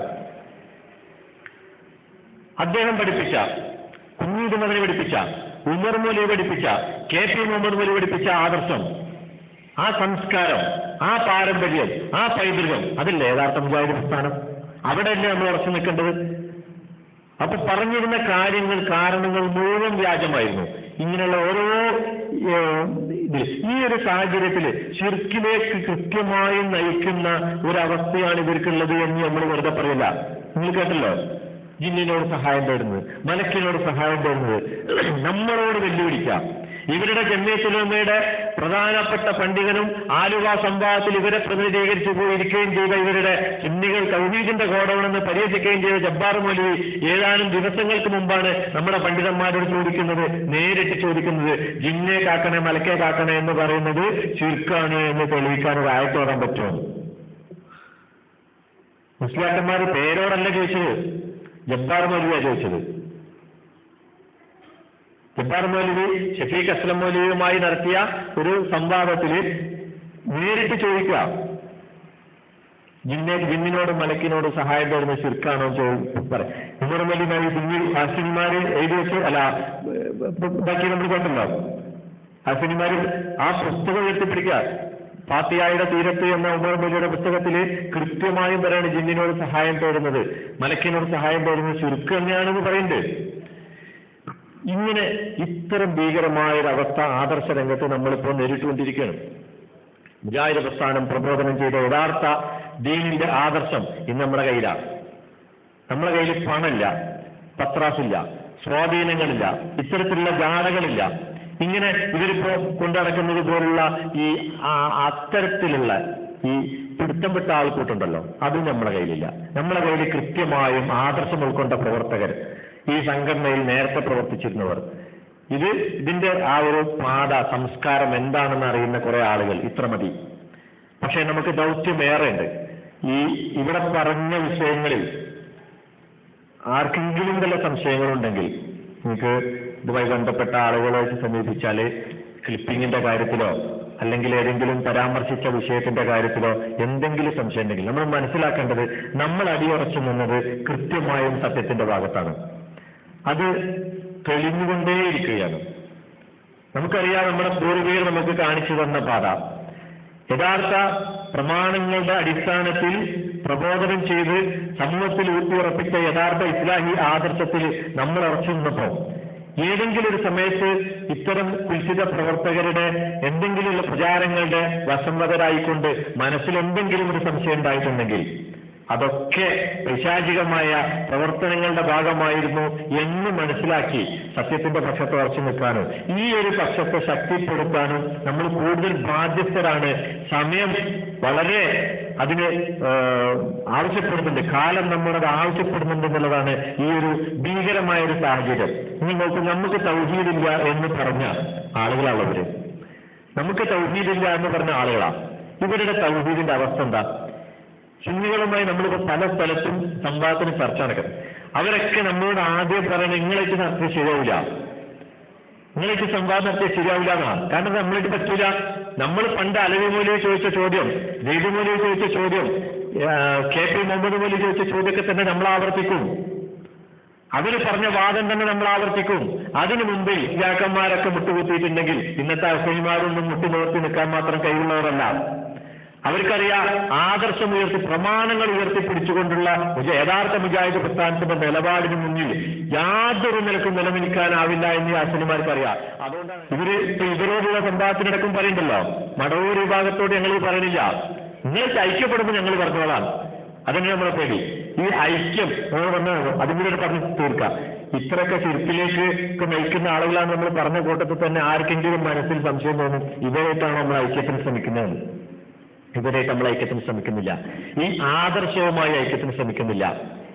അദ്ദേഹം പഠിപ്പിച്ച കുഞ്ഞീത് മകനെ പഠിപ്പിച്ച ഉമർ മൊലി പഠിപ്പിച്ച കെ പി മുഹമ്മദ് മൊലി പഠിപ്പിച്ച ആദർശം ആ സംസ്കാരം ആ പാരമ്പര്യം ആ പൈതൃകം അതല്ലേ യഥാർത്ഥ മുജാഹിദ് പ്രസ്ഥാനം അവിടെയല്ലേ നമ്മൾ ഉറച്ചു നിൽക്കേണ്ടത് അപ്പൊ പറഞ്ഞിരുന്ന കാര്യങ്ങൾ കാരണങ്ങൾ മുഴുവൻ വ്യാജമായിരുന്നു ഇങ്ങനെയുള്ള ഓരോ ഏഹ്, ഇതിൽ ഈ ഒരു സാഹചര്യത്തിൽ ശിർക്കിലേക്ക് കൃത്യമായി നയിക്കുന്ന ഒരവസ്ഥയാണ് ഇവർക്കുള്ളത് എന്ന് നമ്മൾ വെറുതെ പറയില്ല നിങ്ങൾ കേട്ടല്ലോ ജിന്നിനോട് സഹായം തേടുന്നത് മലക്കിനോട് സഹായം തേടുന്നത് നമ്മളോട് വെല്ലുവിളിക്കാം ഇവരുടെ ജമ്മിയത്തുലമയുടെ പ്രധാനപ്പെട്ട പണ്ഡിതനും ആലുവ സംവാദത്തിൽ ഇവരെ പ്രതിനിധീകരിച്ചു പോയിരിക്കുകയും ചെയ്ത ഇവരുടെ സുന്നികൾ തൗഹീദിന്റെ കോടവണെന്ന് പരിഹസിക്കുകയും ചെയ്ത ജബ്ബാർ മൗലവി ഏതാനും ദിവസങ്ങൾക്ക് മുമ്പാണ് നമ്മുടെ പണ്ഡിതന്മാരോട് ചോദിക്കുന്നത് നേരിട്ട് ചോദിക്കുന്നത് ജിന്നെ കാക്കണേ മലക്കെ കാക്കണേ എന്ന് പറയുന്നത് ചുരുക്കാണ് എന്ന് തെളിയിക്കാൻ ഒരു ആയത്തോടാൻ പറ്റുമോ മുസ്ലിയാക്കന്മാർ പേരോടല്ല ചോദിച്ചത് ജബ്ബാർ മൗലവിയാ ചോദിച്ചത് ജബ്ബാർ മൗലവി ഷഫീഖ് അസ്ലം മൗലവിയുമായി നടത്തിയ ഒരു സംവാദത്തിൽ നേരിട്ട് ചോദിക്കുക ജിന്നെ ജിന്നിനോട് മലക്കിനോട് സഹായം തരുന്ന ശിർക്കാണോ പറയും ഉമർ മലി നബി പിന്നീട് ഹാസിനിമാര് എഴുതി വെച്ച് അല്ല ബാക്കി നമ്മൾ കേട്ടല്ലോ ഹാസിനിമാര് ആ പുസ്തകം ഉയർത്തിപ്പിടിക്കുക ഫാത്തിയായുടെ തീരത്ത് എന്ന ഉമർ മലിയുടെ പുസ്തകത്തിൽ കൃത്യമായും പറയാണ് ജിന്നിനോട് സഹായം തേടുന്നത് മലക്കിനോട് സഹായം തേടുന്നത് ചുരുക്കം തന്നെയാണെന്ന് പറയുന്നുണ്ട് ഇങ്ങനെ ഇത്തരം ഭീകരമായ ഒരു അവസ്ഥ ആദർശ രംഗത്ത് നമ്മളിപ്പോൾ നേരിട്ടുകൊണ്ടിരിക്കുകയാണ് മുജാഹിദ് പ്രസ്ഥാനം പ്രബോധനം ചെയ്ത യഥാർത്ഥ ദീനിന്റെ ആദർശം ഇന്ന് നമ്മുടെ കയ്യിലാണ് നമ്മുടെ കയ്യിൽ പണമില്ല പത്രാസില്ല സ്വാധീനങ്ങളില്ല ഇത്തരത്തിലുള്ള ജാടകളില്ല ഇങ്ങനെ ഇവരിപ്പോ കൊണ്ടു നടക്കുന്നത് പോലുള്ള ഈ ആ- അത്തരത്തിലുള്ള ഈ പിടുത്തംപെട്ട ആൾക്കൂട്ടുണ്ടല്ലോ അതും നമ്മുടെ കയ്യിലില്ല നമ്മുടെ കയ്യിൽ കൃത്യമായും ആദർശം ഉൾക്കൊണ്ട പ്രവർത്തകർ ഈ സംഘടനയിൽ നേരത്തെ പ്രവർത്തിച്ചിരുന്നവർ ഇത് ഇതിന്റെ ആ ഒരു പാത സംസ്കാരം എന്താണെന്ന് അറിയുന്ന കുറെ ആളുകൾ ഇത്ര മതി പക്ഷെ നമുക്ക് ദൗത്യമേറെ ഉണ്ട് ഈ ഇവിടെ പറഞ്ഞ വിഷയങ്ങളിൽ ആർക്കെങ്കിലും വല്ല സംശയങ്ങളുണ്ടെങ്കിൽ നിങ്ങൾക്ക് ഇതുമായി ബന്ധപ്പെട്ട ആളുകളായിട്ട് സമീപിച്ചാൽ ക്ലിപ്പിങ്ങിന്റെ കാര്യത്തിലോ അല്ലെങ്കിൽ ഏതെങ്കിലും പരാമർശിച്ച വിഷയത്തിന്റെ കാര്യത്തിലോ എന്തെങ്കിലും സംശയം ഉണ്ടെങ്കിൽ നമ്മൾ മനസ്സിലാക്കേണ്ടത് നമ്മൾ അടിയുറച്ചു നിന്നത് കൃത്യമായും സത്യത്തിന്റെ ഭാഗത്താണ് അത് തെളിഞ്ഞുകൊണ്ടേയിരിക്കുകയാണ് നമുക്കറിയാം നമ്മുടെ പൂർവികർ നമുക്ക് കാണിച്ചു തന്ന പാത യഥാർത്ഥ പ്രമാണങ്ങളുടെ അടിസ്ഥാനത്തിൽ പ്രബോധനം ചെയ്ത് സമൂഹത്തിൽ ഊട്ടിയുറപ്പിച്ച യഥാർത്ഥ ഇസ്ലാഹി ആദർശത്തിൽ നമ്മൾ ഉറച്ചു നിന്നപ്പോ ഏതെങ്കിലും ഒരു സമയത്ത് ഇത്തരം കുൽസിത പ്രവർത്തകരുടെ എന്തെങ്കിലുമുള്ള പ്രചാരങ്ങളുടെ വശംവതരായിക്കൊണ്ട് മനസ്സിൽ എന്തെങ്കിലും ഒരു സംശയം ഉണ്ടായിട്ടുണ്ടെങ്കിൽ അതൊക്കെ പൈശാചികമായ പ്രവർത്തനങ്ങളുടെ ഭാഗമായിരുന്നു എന്ന് മനസ്സിലാക്കി സത്യത്തിന്റെ പക്ഷത്ത് ഉറച്ചു നിൽക്കാനും ഈ ഒരു പക്ഷത്തെ ശക്തിപ്പെടുത്താനും നമ്മൾ കൂടുതൽ ബാധ്യസ്ഥരാണ് സമയം വളരെ അതിന് ഏഹ്, ആവശ്യപ്പെടുന്നുണ്ട് കാലം നമ്മളത് ആവശ്യപ്പെടുന്നുണ്ട് എന്നുള്ളതാണ് ഈ ഒരു ഭീകരമായ ഒരു സാഹചര്യം നിങ്ങൾ നോക്കൂ നമുക്ക് തൗഹീദില്ല എന്ന് പറഞ്ഞ ആളുകളാണവര് നമുക്ക് തൗഹീദില്ല എന്ന് പറഞ്ഞ ആളുകളാണ് ഇവരുടെ തൗഹീദിന്റെ അവസ്ഥ എന്താ സുന്നികളുമായി നമ്മളിപ്പോ പല സ്ഥലത്തും സംവാദത്തിന് ചർച്ച നടക്കുന്നത് അവരൊക്കെ നമ്മളോട് ആദ്യം പറയുന്നത് നിങ്ങളേക്ക് നടത്തിയ ശരിയാവില്ല നിങ്ങളേക്ക് സംവാദം നടത്തിയ ശരിയാവില്ല എന്നാണ് കാരണം നമ്മളേക്ക് പറ്റൂല നമ്മൾ പണ്ട് അലവി മൂലയിൽ ചോദിച്ച ചോദ്യം ജയ്തു മൂലയിൽ ചോദിച്ച ചോദ്യം കെ പി മുഹമ്മദ് മൊലി ചോദിച്ച ചോദ്യമൊക്കെ തന്നെ നമ്മൾ ആവർത്തിക്കും അവര് പറഞ്ഞ വാദം തന്നെ നമ്മൾ ആവർത്തിക്കും അതിനു മുമ്പിൽ യാക്കന്മാരൊക്കെ മുട്ടുകുത്തിയിട്ടുണ്ടെങ്കിൽ ഇന്നത്തെ അസൈന്മാരൊന്നും മുട്ടി നിവർത്തി നിൽക്കാൻ മാത്രം കഴിവുള്ളവരല്ല അവർക്കറിയാം ആദർശം ഉയർത്തി പ്രമാണങ്ങൾ ഉയർത്തിപ്പിടിച്ചുകൊണ്ടുള്ള ഒരു യഥാർത്ഥ മുജാഹിദ് പ്രസ്ഥാനത്തിന്റെ നിലപാടിന് മുന്നിൽ യാതൊരു നിലക്കും നിലനിൽക്കാനാവില്ല എന്ന് ഈ അച്ഛന്മാർക്ക് അറിയാം അതുകൊണ്ടാണ് ഇവര് ഇപ്പൊ ഇവരോടുള്ള സംവാദത്തിനിടക്കും പറയണ്ടല്ലോ മടവൂർ വിഭാഗത്തോട് ഞങ്ങൾ ഇത് പറയണില്ല നിങ്ങൾക്ക് ഐക്യപ്പെടുമ്പോൾ ഞങ്ങൾ പറഞ്ഞോളാം അതന്നെ നമ്മളെ പേടി ഈ ഐക്യം നമ്മൾ പറഞ്ഞ അതും കൂടെ പറഞ്ഞ് തീർക്കാം ഇത്രയൊക്കെ ശിർക്കിലേക്ക് ഒക്കെ നയിക്കുന്ന ആളുകളാണ് നമ്മൾ പറഞ്ഞ കൂട്ടത്തിൽ തന്നെ ആർക്കെങ്കിലും മനസ്സിൽ സംശയം തോന്നും ഇവരായിട്ടാണ് നമ്മൾ ഐക്യത്തിന് ശ്രമിക്കുന്നത് ഇവരായിട്ട് നമ്മൾ ഐക്യത്തിന് ശ്രമിക്കുന്നില്ല ഈ ആദർശവുമായി ഐക്യത്തിന് ശ്രമിക്കുന്നില്ല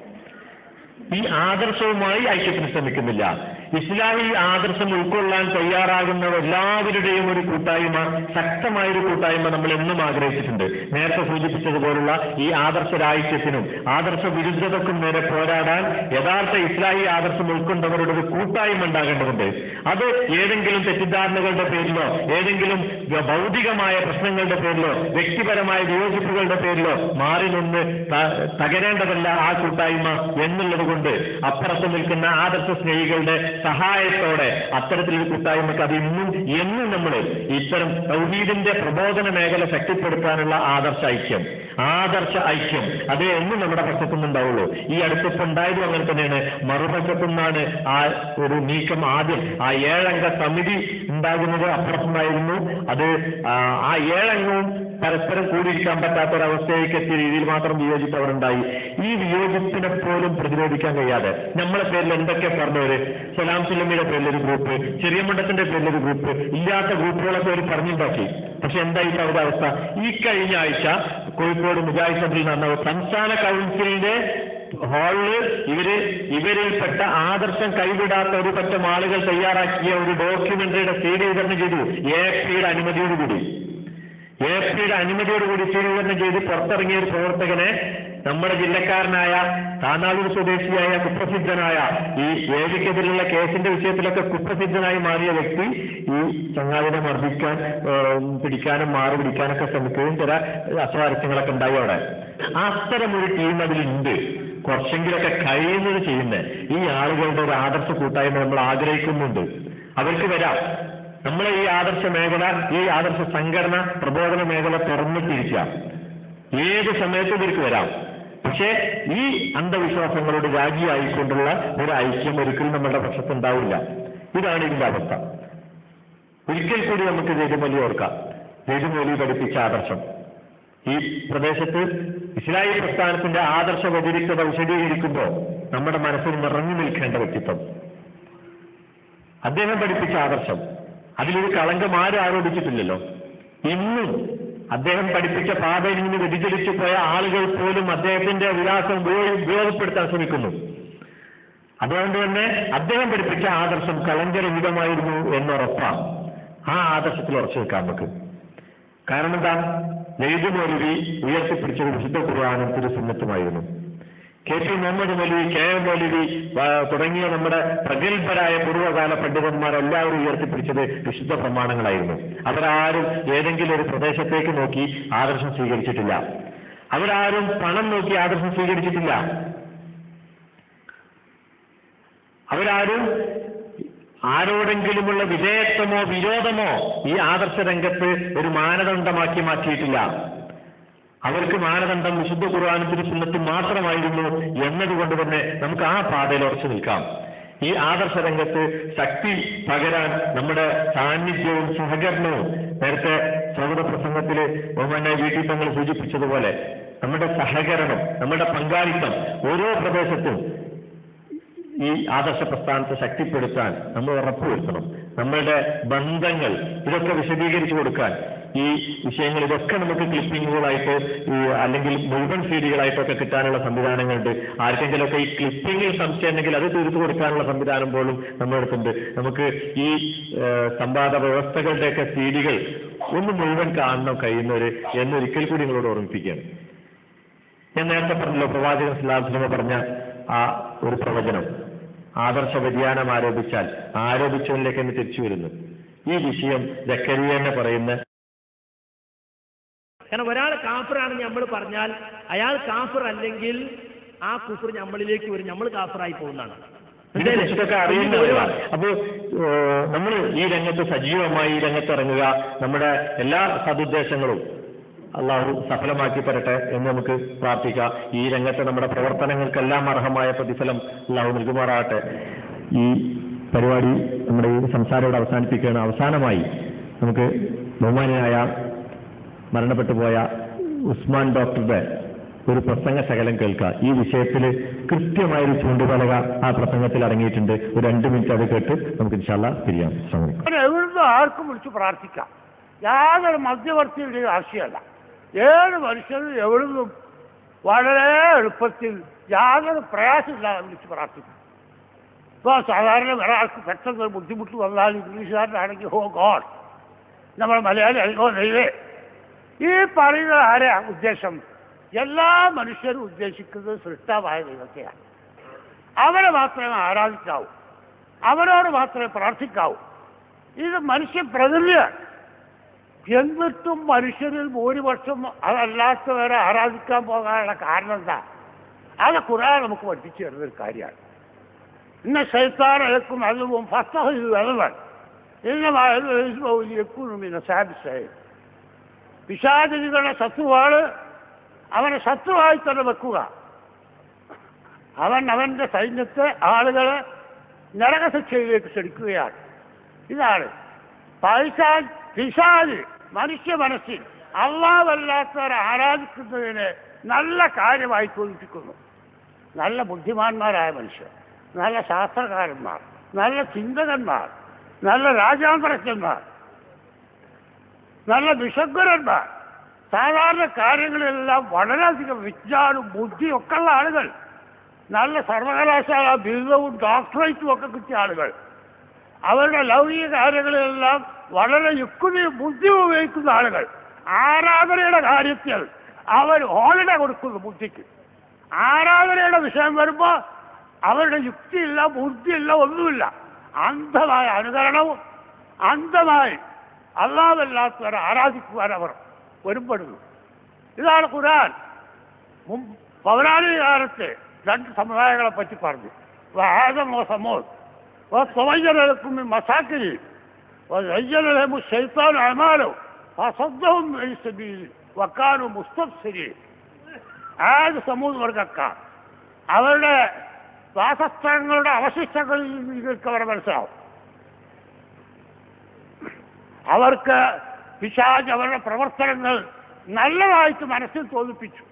ഈ ആദർശവുമായി ഐക്യത്തിന് ശ്രമിക്കുന്നില്ല ഇസ്ലാമി ആദർശം ഉൾക്കൊള്ളാൻ തയ്യാറാകുന്ന എല്ലാവരുടെയും ഒരു കൂട്ടായ്മ ശക്തമായ ഒരു കൂട്ടായ്മ നമ്മൾ എന്നും ആഗ്രഹിച്ചിട്ടുണ്ട് നേരത്തെ സൂചിപ്പിച്ചതുപോലുള്ള ഈ ആദർശ രാഹിത്യത്തിനും ആദർശ വിരുദ്ധതക്കും നേരെ പോരാടാൻ യഥാർത്ഥ ഇസ്ലാഹി ആദർശം ഉൾക്കൊണ്ടവരുടെ ഒരു കൂട്ടായ്മ ഉണ്ടാകേണ്ടതുണ്ട് അത് ഏതെങ്കിലും തെറ്റിദ്ധാരണകളുടെ പേരിലോ ഏതെങ്കിലും ഭൗതികമായ പ്രശ്നങ്ങളുടെ പേരിലോ വ്യക്തിപരമായ വിയോജിപ്പുകളുടെ പേരിലോ മാറി നിന്ന് ത- തകരേണ്ടതല്ല ആ കൂട്ടായ്മ എന്നുള്ളത് കൊണ്ട് അപ്പുറത്ത് നിൽക്കുന്ന ആദർശ സ്നേഹികളുടെ സഹായത്തോടെ അത്തരത്തിലൊരു കൂട്ടായ്മക്ക് അത് ഇന്നും എന്നും നമ്മൾ ഇത്തരം തൗഹീദിന്റെ പ്രബോധന മേഖല ശക്തിപ്പെടുത്താനുള്ള ആദർശ ഐക്യം ആദർശ ഐക്യം അത് എന്നും നമ്മുടെ പക്ഷത്തു നിന്നുണ്ടാവുള്ളൂ ഈ അടുത്തിപ്പോ ഉണ്ടായതും അങ്ങനെ തന്നെയാണ് മറുപക്ഷത്തു നിന്നാണ് ആ ഒരു നീക്കം ആദ്യം ആ ഏഴംഗ സമിതി ഉണ്ടാകുന്നത് അപ്പുറത്തുനിന്നായിരുന്നു അത് ആ, ആ ഏഴംഗവും പരസ്പരം കൂടിയിരിക്കാൻ പറ്റാത്ത ഒരവസ്ഥയിലേക്ക് എത്തിയ രീതിയിൽ മാത്രം വിയോജിപ്പ് അവിടെ ഉണ്ടായി ഈ വിയോജിപ്പിനെ പോലും പ്രതിരോധിക്കാൻ കഴിയാതെ നമ്മളെ പേരിൽ എന്തൊക്കെ പറഞ്ഞവര് സലാം സുലമിയുടെ പേരിൽ ഒരു ഗ്രൂപ്പ് ചെറിയ മണ്ഡത്തിന്റെ പേരിൽ ഒരു ഗ്രൂപ്പ് ഇല്ലാത്ത ഗ്രൂപ്പുകളൊക്കെ അവർ പറഞ്ഞുണ്ടാക്കി പക്ഷെ എന്തായി അവരുടെ അവസ്ഥ ഈ കഴിഞ്ഞ ആഴ്ച കോഴിക്കോട് മുജാഹിദ് സഭയിൽ നടന്ന സംസ്ഥാന കൗൺസിലിന്റെ ഹാളില് ഇവര് ഇവരിൽപ്പെട്ട ആദർശം കൈവിടാത്ത ഒരു പറ്റം ആളുകൾ തയ്യാറാക്കിയ ഒരു ഡോക്യുമെന്ററിയുടെ സി ഡി വിതരണം ചെയ്തു എ പിയുടെ അനുമതിയോടുകൂടി എ പിയുടെ അനുമതിയോടുകൂടി സി ഡി വിതരണം ചെയ്ത് പുറത്തിറങ്ങിയ ഒരു പ്രവർത്തകനെ നമ്മുടെ ജില്ലക്കാരനായ താനാളൂർ സ്വദേശിയായ കുപ്രസിദ്ധനായ ഈ ഏഴിക്കെതിരെയുള്ള കേസിന്റെ വിഷയത്തിലൊക്കെ കുപ്രസിദ്ധനായി മാറിയ വ്യക്തി ഈ ചങ്ങാതിനെ മർദ്ദിക്കാൻ ഏം, പിടിക്കാനും മാറി പിടിക്കാനൊക്കെ ശ്രമിക്കുകയും ചില അസ്വാരസ്യങ്ങളൊക്കെ ഉണ്ടായി അവിടെ അത്തരമൊരു ടീം അതിലുണ്ട് കുറച്ചെങ്കിലൊക്കെ കഴിയുന്നത് ചെയ്യുന്നത് ഈ ആളുകളുടെ ഒരു ആദർശ കൂട്ടായ്മ നമ്മൾ ആഗ്രഹിക്കുന്നുണ്ട് അവർക്ക് വരാം നമ്മളെ ഈ ആദർശ മേഖല ഈ ആദർശ സംഘടന പ്രബോധന മേഖല തുറന്നിട്ടിരിക്കാം ഏത് സമയത്തും ഇവർക്ക് വരാം പക്ഷേ ഈ അന്ധവിശ്വാസങ്ങളോട് രാജിയായിക്കൊണ്ടുള്ള ഒരു ഐക്യം ഒരിക്കലും നമ്മുടെ പക്ഷത്തുണ്ടാവില്ല ഇതാണ് ഇതിന്റെ അവസ്ഥ ഒരിക്കൽ കൂടി നമുക്ക് ജയ്തുമൊലി ഓർക്കാം ജയ്തുമൊലി പഠിപ്പിച്ച ആദർശം ഈ പ്രദേശത്ത് ഇസ്ലാഹി പ്രസ്ഥാനത്തിന്റെ ആദർശ വ്യതിരിക്തത വിശദീകരിക്കുമ്പോൾ നമ്മുടെ മനസ്സിൽ നിറഞ്ഞു നിൽക്കേണ്ട വ്യക്തിത്വം അദ്ദേഹം പഠിപ്പിച്ച ആദർശം അതിലൊരു കളങ്കം ആരും ആരോപിച്ചിട്ടില്ലല്ലോ ഇന്നും അദ്ദേഹം പഠിപ്പിച്ച പാതയിൽ നിന്ന് വ്യതിചലിച്ചു പോയ ആളുകൾ പോലും അദ്ദേഹത്തിന്റെ വിലാസം ഉപയോഗ- ഉപയോഗപ്പെടുത്താൻ ശ്രമിക്കുന്നു അതുകൊണ്ട് തന്നെ അദ്ദേഹം പഠിപ്പിച്ച ആദർശം കളങ്കരഹിതമായിരുന്നു എന്നുറപ്പാണ് ആ ആദർശത്തിൽ ഉറച്ചു നിൽക്കാം നമുക്ക് കാരണം എന്താ നെയ്തു മൗലവി ഉയർത്തിപ്പിടിച്ചത് വിശുദ്ധ ഖുർആാനും തിരുസുന്നത്തുമായിരുന്നു കെ പി മുഹമ്മദ് മൗലവി കെ എം മൗലവി ആ, തുടങ്ങിയ നമ്മുടെ പ്രഗത്ഭരായ പൂർവ്വകാല പണ്ഡിതന്മാരെല്ലാവരും ഉയർത്തിപ്പിടിച്ചത് വിശുദ്ധ പ്രമാണങ്ങളായിരുന്നു അവരാരും ഏതെങ്കിലും ഒരു പ്രദേശത്തേക്ക് നോക്കി ആദർശം സ്വീകരിച്ചിട്ടില്ല അവരാരും പണം നോക്കി ആദർശം സ്വീകരിച്ചിട്ടില്ല അവരാരും ആരോടെങ്കിലുമുള്ള വിധേയത്വമോ വിരോധമോ ഈ ആദർശ രംഗത്ത് ഒരു മാനദണ്ഡമാക്കി മാറ്റിയിട്ടില്ല അവർക്ക് മാനദണ്ഡം വിശുദ്ധ ഖുർആാനത്തിന് സുന്നത്തും മാത്രമായിരുന്നു എന്നതുകൊണ്ട് തന്നെ നമുക്ക് ആ പാതയിൽ ഉറച്ചു നിൽക്കാം ഈ ആദർശ രംഗത്ത് ശക്തി പകരാൻ നമ്മുടെ സാന്നിധ്യവും സഹകരണവും നേരത്തെ സൗഹൃദ പ്രസംഗത്തില് ബഹുമാനായ വീട്ടിൽ തങ്ങൾ സൂചിപ്പിച്ചതുപോലെ നമ്മുടെ സഹകരണം നമ്മുടെ പങ്കാളിത്തം ഓരോ പ്രദേശത്തും ഈ ആദർശ പ്രസ്ഥാനത്തെ ശക്തിപ്പെടുത്താൻ നമ്മൾ ഉറപ്പുവരുത്തണം നമ്മളുടെ ബന്ധങ്ങൾ ഇതൊക്കെ വിശദീകരിച്ചു കൊടുക്കാൻ ഈ വിഷയങ്ങൾ ഇതൊക്കെ നമുക്ക് ക്ലിപ്പിങ്ങുകളായിട്ട് ഈ അല്ലെങ്കിൽ മുഴുവൻ സീഡികളായിട്ടൊക്കെ കിട്ടാനുള്ള സംവിധാനങ്ങളുണ്ട് ആർക്കെങ്കിലുമൊക്കെ ഈ ക്ലിപ്പിങ്ങിൽ സംശയം ഉണ്ടെങ്കിൽ അത് തീർത്തു കൊടുക്കാനുള്ള സംവിധാനം പോലും നമ്മുടെ അടുത്തുണ്ട് നമുക്ക് ഈ ഏഹ്, സംവാദ വ്യവസ്ഥകളുടെയൊക്കെ സീഡികൾ ഒന്ന് മുഴുവൻ കാണണം കഴിയുന്നവര് എന്നൊരിക്കൽ കൂടി നിങ്ങളോട് ഓർമ്മിപ്പിക്കുകയാണ് ഞാൻ നേരത്തെ പറഞ്ഞല്ലോ പ്രവാചകൻ സ്ലാസ്ലമ പറഞ്ഞ ആ ഒരു പ്രവചനം ആദർശ വ്യതിയാനം ആരോപിച്ചാൽ ആരോപിച്ചവനിലേക്ക് തന്നെ തിരിച്ചു വരുന്നു ഈ വിഷയം ജക്കരിയ എന്ന് പറയുന്ന കാരണം ഒരാൾ കാഫറാണെന്ന് നമ്മൾ പറഞ്ഞാൽ അയാൾ കാഫർ അല്ലെങ്കിൽ ആ കുഫർ നമ്മളിലേക്ക് വരും നമ്മൾ കാഫറായി പോകുന്നതാണ് ഇതിനെ കുറിച്ചിട്ടൊക്കെ അറിയുന്നവരാണ് അപ്പോ നമ്മൾ ഈ രംഗത്ത് സജീവമായി ഈ രംഗത്ത് ഇറങ്ങുക നമ്മുടെ എല്ലാ സതുദ്ദേശങ്ങളും അള്ളാഹു സഫലമാക്കി തരട്ടെ എന്ന് നമുക്ക് പ്രാർത്ഥിക്കാം ഈ രംഗത്ത് നമ്മുടെ പ്രവർത്തനങ്ങൾക്കെല്ലാം അർഹമായ പ്രതിഫലം അള്ളാഹു നൽകുമാറാകട്ടെ ഈ പരിപാടി നമ്മുടെ ഈ സംസാരം ഇവിടെ അവസാനിപ്പിക്കുകയാണ് അവസാനമായി നമുക്ക് ബഹുമാനായ മരണപ്പെട്ടു പോയ ഉസ്മാൻ ഡോക്ടറുടെ ഒരു പ്രസംഗ ശകലം കേൾക്കുക ഈ വിഷയത്തിൽ കൃത്യമായൊരു ചൂണ്ടുപലക ആ പ്രസംഗത്തിൽ അടങ്ങിയിട്ടുണ്ട് ഒരു രണ്ട് മിനിറ്റ് അത് കേട്ട് നമുക്ക് ഇൻഷാല്ല പിരിയാം സമയം എവിടുന്നും ആർക്കും വിളിച്ച് പ്രാർത്ഥിക്കാം യാതൊരു മധ്യവർത്തിയുടെയും ആവശ്യമല്ല ഏത് മനുഷ്യരും എവിടുന്നും വളരെ എളുപ്പത്തിൽ യാതൊരു പ്രയാസമില്ലാതെ വിളിച്ച് പ്രാർത്ഥിക്കും ഇപ്പോൾ സാധാരണ ഒരാൾക്ക് പെട്ടെന്ന് ഒരു ബുദ്ധിമുട്ട് വന്നാൽ ഇംഗ്ലീഷുകാരനാണെങ്കിൽ ഹോ ഗോഡ് നമ്മൾ മലയാളി അയ്യോ ദൈവേ ഈ പറയുന്നത് ആരെയാ ഉദ്ദേശം എല്ലാ മനുഷ്യരും ഉദ്ദേശിക്കുന്നത് സൃഷ്ടാവായ ദൈവത്തെയാണ് അവരെ മാത്രമേ ആരാധിക്കാവൂ അവരോട് മാത്രമേ പ്രാർത്ഥിക്കാവൂ ഇത് മനുഷ്യ പ്രകൃതിയാണ് എന്നിട്ടും മനുഷ്യരിൽ ഭൂരിപക്ഷം അതല്ലാത്തവരെ ആരാധിക്കാൻ പോകാനുള്ള കാരണം എന്താ അത് ഖുറാൻ നമുക്ക് പഠിപ്പിച്ചു തരുന്നൊരു കാര്യമാണ് ഇന്ന ശൈത്താനക്കും അതും ഫസ്തഹ് വെള്ളം ഇന്ന സാബിസായി പിശാചികളുടെ ശത്രുവാണ് അവനെ ശത്രുവായി തന്നെ വെക്കുക അവൻ അവന്റെ സൈന്യത്തെ ആളുകളെ നരകശിക്ഷയിലേക്ക് ക്ഷണിക്കുകയാണ് ഇതാണ് പൈശാൽ പിശാജ് മനുഷ്യ മനസ്സിൽ അള്ളാവല്ലാത്തവരെ ആരാധിക്കുന്നതിനെ നല്ല കാര്യമായി തോന്നിപ്പിക്കുന്നു നല്ല ബുദ്ധിമാന്മാരായ മനുഷ്യർ നല്ല ശാസ്ത്രകാരന്മാർ നല്ല ചിന്തകന്മാർ നല്ല രാജാന്തരജ്ഞന്മാർ നല്ല വിശഗ്വരന്മാർ സാധാരണ കാര്യങ്ങളിലെല്ലാം വളരെയധികം വിജ്ഞാനവും ബുദ്ധിയും ഒക്കെ ഉള്ള ആളുകൾ നല്ല സർവകലാശാല ബിരുദവും ഡോക്ടറേറ്റും ഒക്കെ കിട്ടിയ ആളുകൾ അവരുടെ ലൗകിക കാര്യങ്ങളിലെല്ലാം വളരെ യുക്തിയും ബുദ്ധിയും ഉപയോഗിക്കുന്ന ആളുകൾ ആരാധനയുടെ കാര്യത്തിൽ അവർ ഹോളിഡേ കൊടുക്കുന്നു ബുദ്ധിക്ക് ആരാധനയുടെ വിഷയം വരുമ്പോൾ അവരുടെ യുക്തിയില്ല ബുദ്ധിയില്ല ഒന്നുമില്ല അന്ധമായ അനുകരണവും അന്ധമായി അല്ലാതല്ലാത്തവരെ ആരാധിക്കുവാൻ അവർ ഒരുപ്പെടുന്നു ഇതാണ് ഖുരാൻ മുൻ പൗരാണിക കാലത്ത് രണ്ട് സമുദായങ്ങളെ പറ്റി പറഞ്ഞു ആദമോ സമോ وتبين من مساكنه وزين لهم الشيطان أعمالهم فصدهم عن السبيل وكانوا مستبصرين ആത് സമൂഹ വർഗക്കാർ അവരുടെ വാസസ്ഥലങ്ങളുടെ അവശിഷ്ടങ്ങളിൽ നിന്ന് നിങ്ങൾക്ക് അവരെ മനസ്സിലാവും അവർക്ക് പിശാജ് അവരുടെ പ്രവർത്തനങ്ങൾ നല്ലതായിട്ട് മനസ്സിൽ തോന്നിപ്പിച്ചു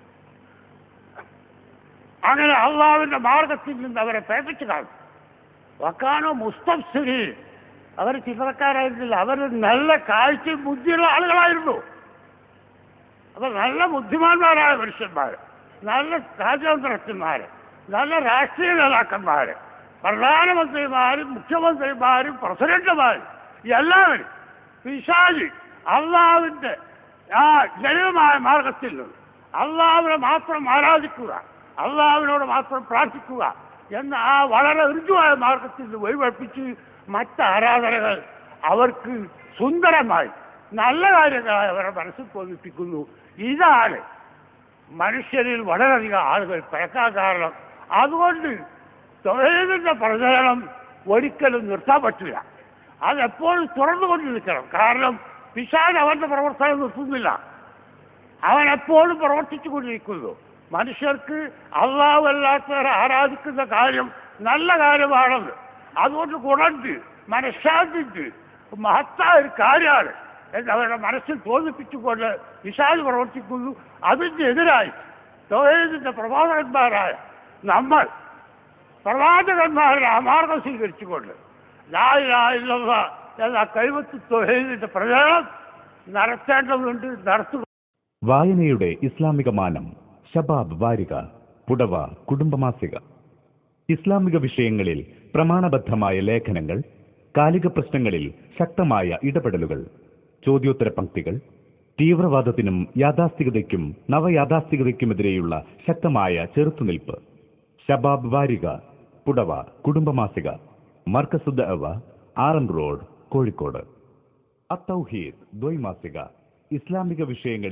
അങ്ങനെ അള്ളാവിന്റെ മാർഗത്തിൽ നിന്ന് അവരെ പേപ്പിച്ചു കാണും വക്കാനോ മുസ്തഫ്സിരി അവർ ചിത്രക്കാരായിരുന്നില്ല അവർ നല്ല കാഴ്ചയും ബുദ്ധിയുള്ള ആളുകളായിരുന്നു അപ്പൊ നല്ല ബുദ്ധിമാന്മാരായ മനുഷ്യന്മാർ നല്ല രാജ്യാന്തരസ്ഥന്മാർ നല്ല രാഷ്ട്രീയ നേതാക്കന്മാർ പ്രധാനമന്ത്രിമാരും മുഖ്യമന്ത്രിമാരും പ്രസിഡന്റുമാരും എല്ലാവരും പിശാജി അള്ളാവിന്റെ ആ ലളിതമായ മാർഗത്തിൽ നിന്ന് അള്ളാവിനെ മാത്രം ആരാധിക്കുക അള്ളാവിനോട് മാത്രം പ്രാർത്ഥിക്കുക എന്ന ആ വളരെ ഋജുവായ മാർഗത്തിൽ നിന്ന് വഴിപഴിപ്പിച്ച് മറ്റ് ആരാധനകൾ അവർക്ക് സുന്ദരമായി നല്ല കാര്യങ്ങളായി അവരുടെ മനസ്സിൽ തോന്നിപ്പിക്കുന്നു ഇതാണ് മനുഷ്യരിൽ വളരെയധികം ആളുകൾ പിഴക്കാൻ കാരണം അതുകൊണ്ട് തൊഴിലിന്റെ പ്രചരണം ഒരിക്കലും നിർത്താൻ പറ്റില്ല അതെപ്പോഴും തുറന്നുകൊണ്ട് നിൽക്കണം കാരണം പിശാൻ അവന്റെ പ്രവർത്തനം നിർത്തുന്നില്ല അവൻ എപ്പോഴും പ്രവർത്തിച്ചു കൊണ്ടിരിക്കുന്നു മനുഷ്യർക്ക് അള്ളാഹുവല്ലാത്തവരെ ആരാധിക്കുന്ന കാര്യം നല്ല കാര്യമാണെന്ന് അതുകൊണ്ട് ഗുണണ്ട് മനഃശാന്തിണ്ട് മഹത്തായ ഒരു കാര്യമാണ് എന്ന് അവരുടെ മനസ്സിൽ തോന്നിപ്പിച്ചുകൊണ്ട് വിശാൽ പ്രവർത്തിക്കുന്നു അതിൻ്റെ എതിരായി തൊഴിലിന്റെ പ്രവാചകന്മാരായ നമ്മൾ പ്രവാചകന്മാരുടെ ആ മാർഗം സ്വീകരിച്ചുകൊണ്ട് ലായില്ല എന്ന കൈവത്ത് തൊഴിലിന്റെ പ്രചരണം നടത്തേണ്ടതുണ്ട് നടത്തുക വായനയുടെ ഇസ്ലാമിക മാനം ഷബാബ് വാരിക പുടവ കുടുംബമാസിക ഇസ്ലാമിക വിഷയങ്ങളിൽ പ്രമാണബദ്ധമായ ലേഖനങ്ങൾ കാലിക പ്രശ്നങ്ങളിൽ ശക്തമായ ഇടപെടലുകൾ ചോദ്യോത്തര പങ്ക്തികൾ തീവ്രവാദത്തിനും യാഥാസ്ഥികതയ്ക്കും നവയാഥാസ്ഥികതയ്ക്കുമെതിരെയുള്ള ശക്തമായ ചെറുത്തുനിൽപ്പ് ഷബാബ് വാരിക പുടവ കുടുംബമാസിക മർക്കസുദ് അവ ആറം റോഡ് കോഴിക്കോട് അത്തൗഹീദ് ദ്വൈമാസിക ഇസ്ലാമിക വിഷയങ്ങളിൽ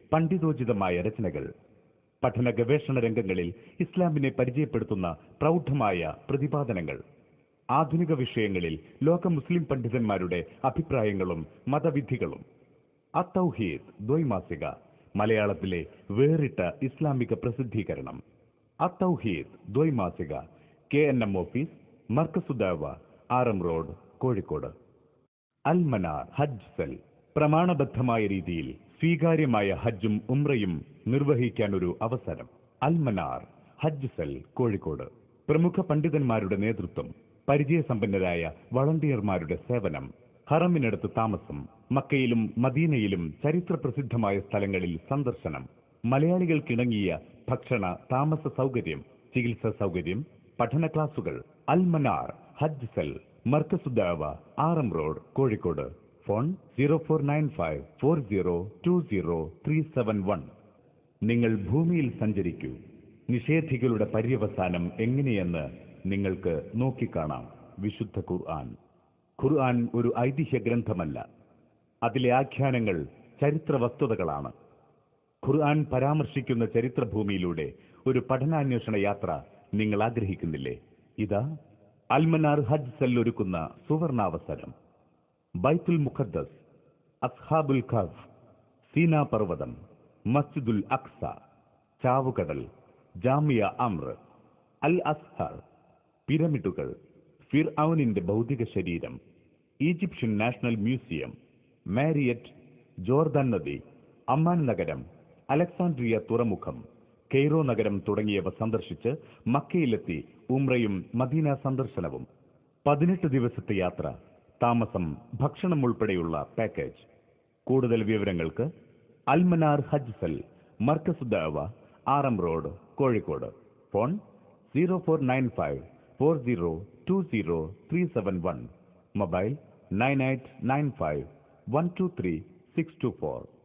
പണ്ഡിതോചിതമായ രചനകൾ പഠന ഗവേഷണ രംഗങ്ങളിൽ ഇസ്ലാമിനെ പരിചയപ്പെടുത്തുന്ന പ്രൗഢമായ പ്രതിപാദനങ്ങൾ ആധുനിക വിഷയങ്ങളിൽ ലോക മുസ്ലിം പണ്ഡിതന്മാരുടെ അഭിപ്രായങ്ങളും മതവിധികളും അത്തൗഹീദ് ദ്വൈമാസിക മലയാളത്തിലെ വേറിട്ട ഇസ്ലാമിക പ്രസിദ്ധീകരണം അത്തൗഹീദ് ദ്വൈമാസിക K N M office Markazuddawa R M road Kozhikode Almanar Hajj cell പ്രമാണബദ്ധമായ രീതിയിൽ സ്വീകാര്യമായ ഹജ്ജും ഉംറയും നിർവഹിക്കാൻ ഒരു അവസരം അൽമനാർ ഹജ്ജ് സെൽ കോഴിക്കോട് പ്രമുഖ പണ്ഡിതന്മാരുടെ നേതൃത്വം പരിചയസമ്പന്നരായ വളണ്ടിയർമാരുടെ സേവനം ഹറമിനടുത്ത് താമസം മക്കയിലും മദീനയിലും ചരിത്രപ്രസിദ്ധമായ സ്ഥലങ്ങളിൽ സന്ദർശനം മലയാളികൾക്കിണങ്ങിയ ഭക്ഷണ താമസ സൗകര്യം ചികിത്സാ സൗകര്യം പഠന ക്ലാസുകൾ Almanar Hajj cell Markazuddawa R M road Kozhikode phone zero four nine five four zero two zero three seven one നിങ്ങൾ ഭൂമിയിൽ സഞ്ചരിക്കൂ നിഷേധികളുടെ പര്യവസാനം എങ്ങനെയെന്ന് നിങ്ങൾക്ക് നോക്കിക്കാണാം വിശുദ്ധ ഖുർആൻ ഖുർആൻ ഒരു ഐതിഹ്യ ഗ്രന്ഥമല്ല അതിലെ ആഖ്യാനങ്ങൾ ചരിത്ര വസ്തുതകളാണ് ഖുർആൻ പരാമർശിക്കുന്ന ചരിത്രഭൂമിയിലൂടെ ഒരു പഠനാന്വേഷണ യാത്ര നിങ്ങൾ ആഗ്രഹിക്കുന്നില്ലേ ഇതാ അൽമനാർ ഹജ്ജ് സെൽ ഒരുക്കുന്ന സുവർണാവസരം ബൈത്തുൽ മുഖദ്ദസ് അസ്ഹാബുൽ ഖഫ് സീനാ പർവ്വതം മസ്ജിദുൽ അക്സ ചാവുകടൽ ജാമിയ അമ്ര അൽ അസ്ഹർ പിരമിഡുകൾ ഫിർ ഔനിന്റെ ഭൗതിക ശരീരം Egyptian National Museum Mariette Jordan നദി അമ്മാൻ നഗരം അലക്സാൻഡ്രിയ തുറമുഖം കെയ്റോ നഗരം തുടങ്ങിയവ സന്ദർശിച്ച് മക്കയിലെത്തി ഉംറയും മദീന സന്ദർശനവും പതിനെട്ട് ദിവസത്തെ യാത്ര താമസം ഭക്ഷണം ഉൾപ്പെടെയുള്ള പാക്കേജ് കൂടുതൽ വിവരങ്ങൾക്ക് Almanar Hajj cell Markaz Dawa R M road Kozhikode phone zero four nine five four zero two zero three seven one mobile nine eight nine five one two three six two four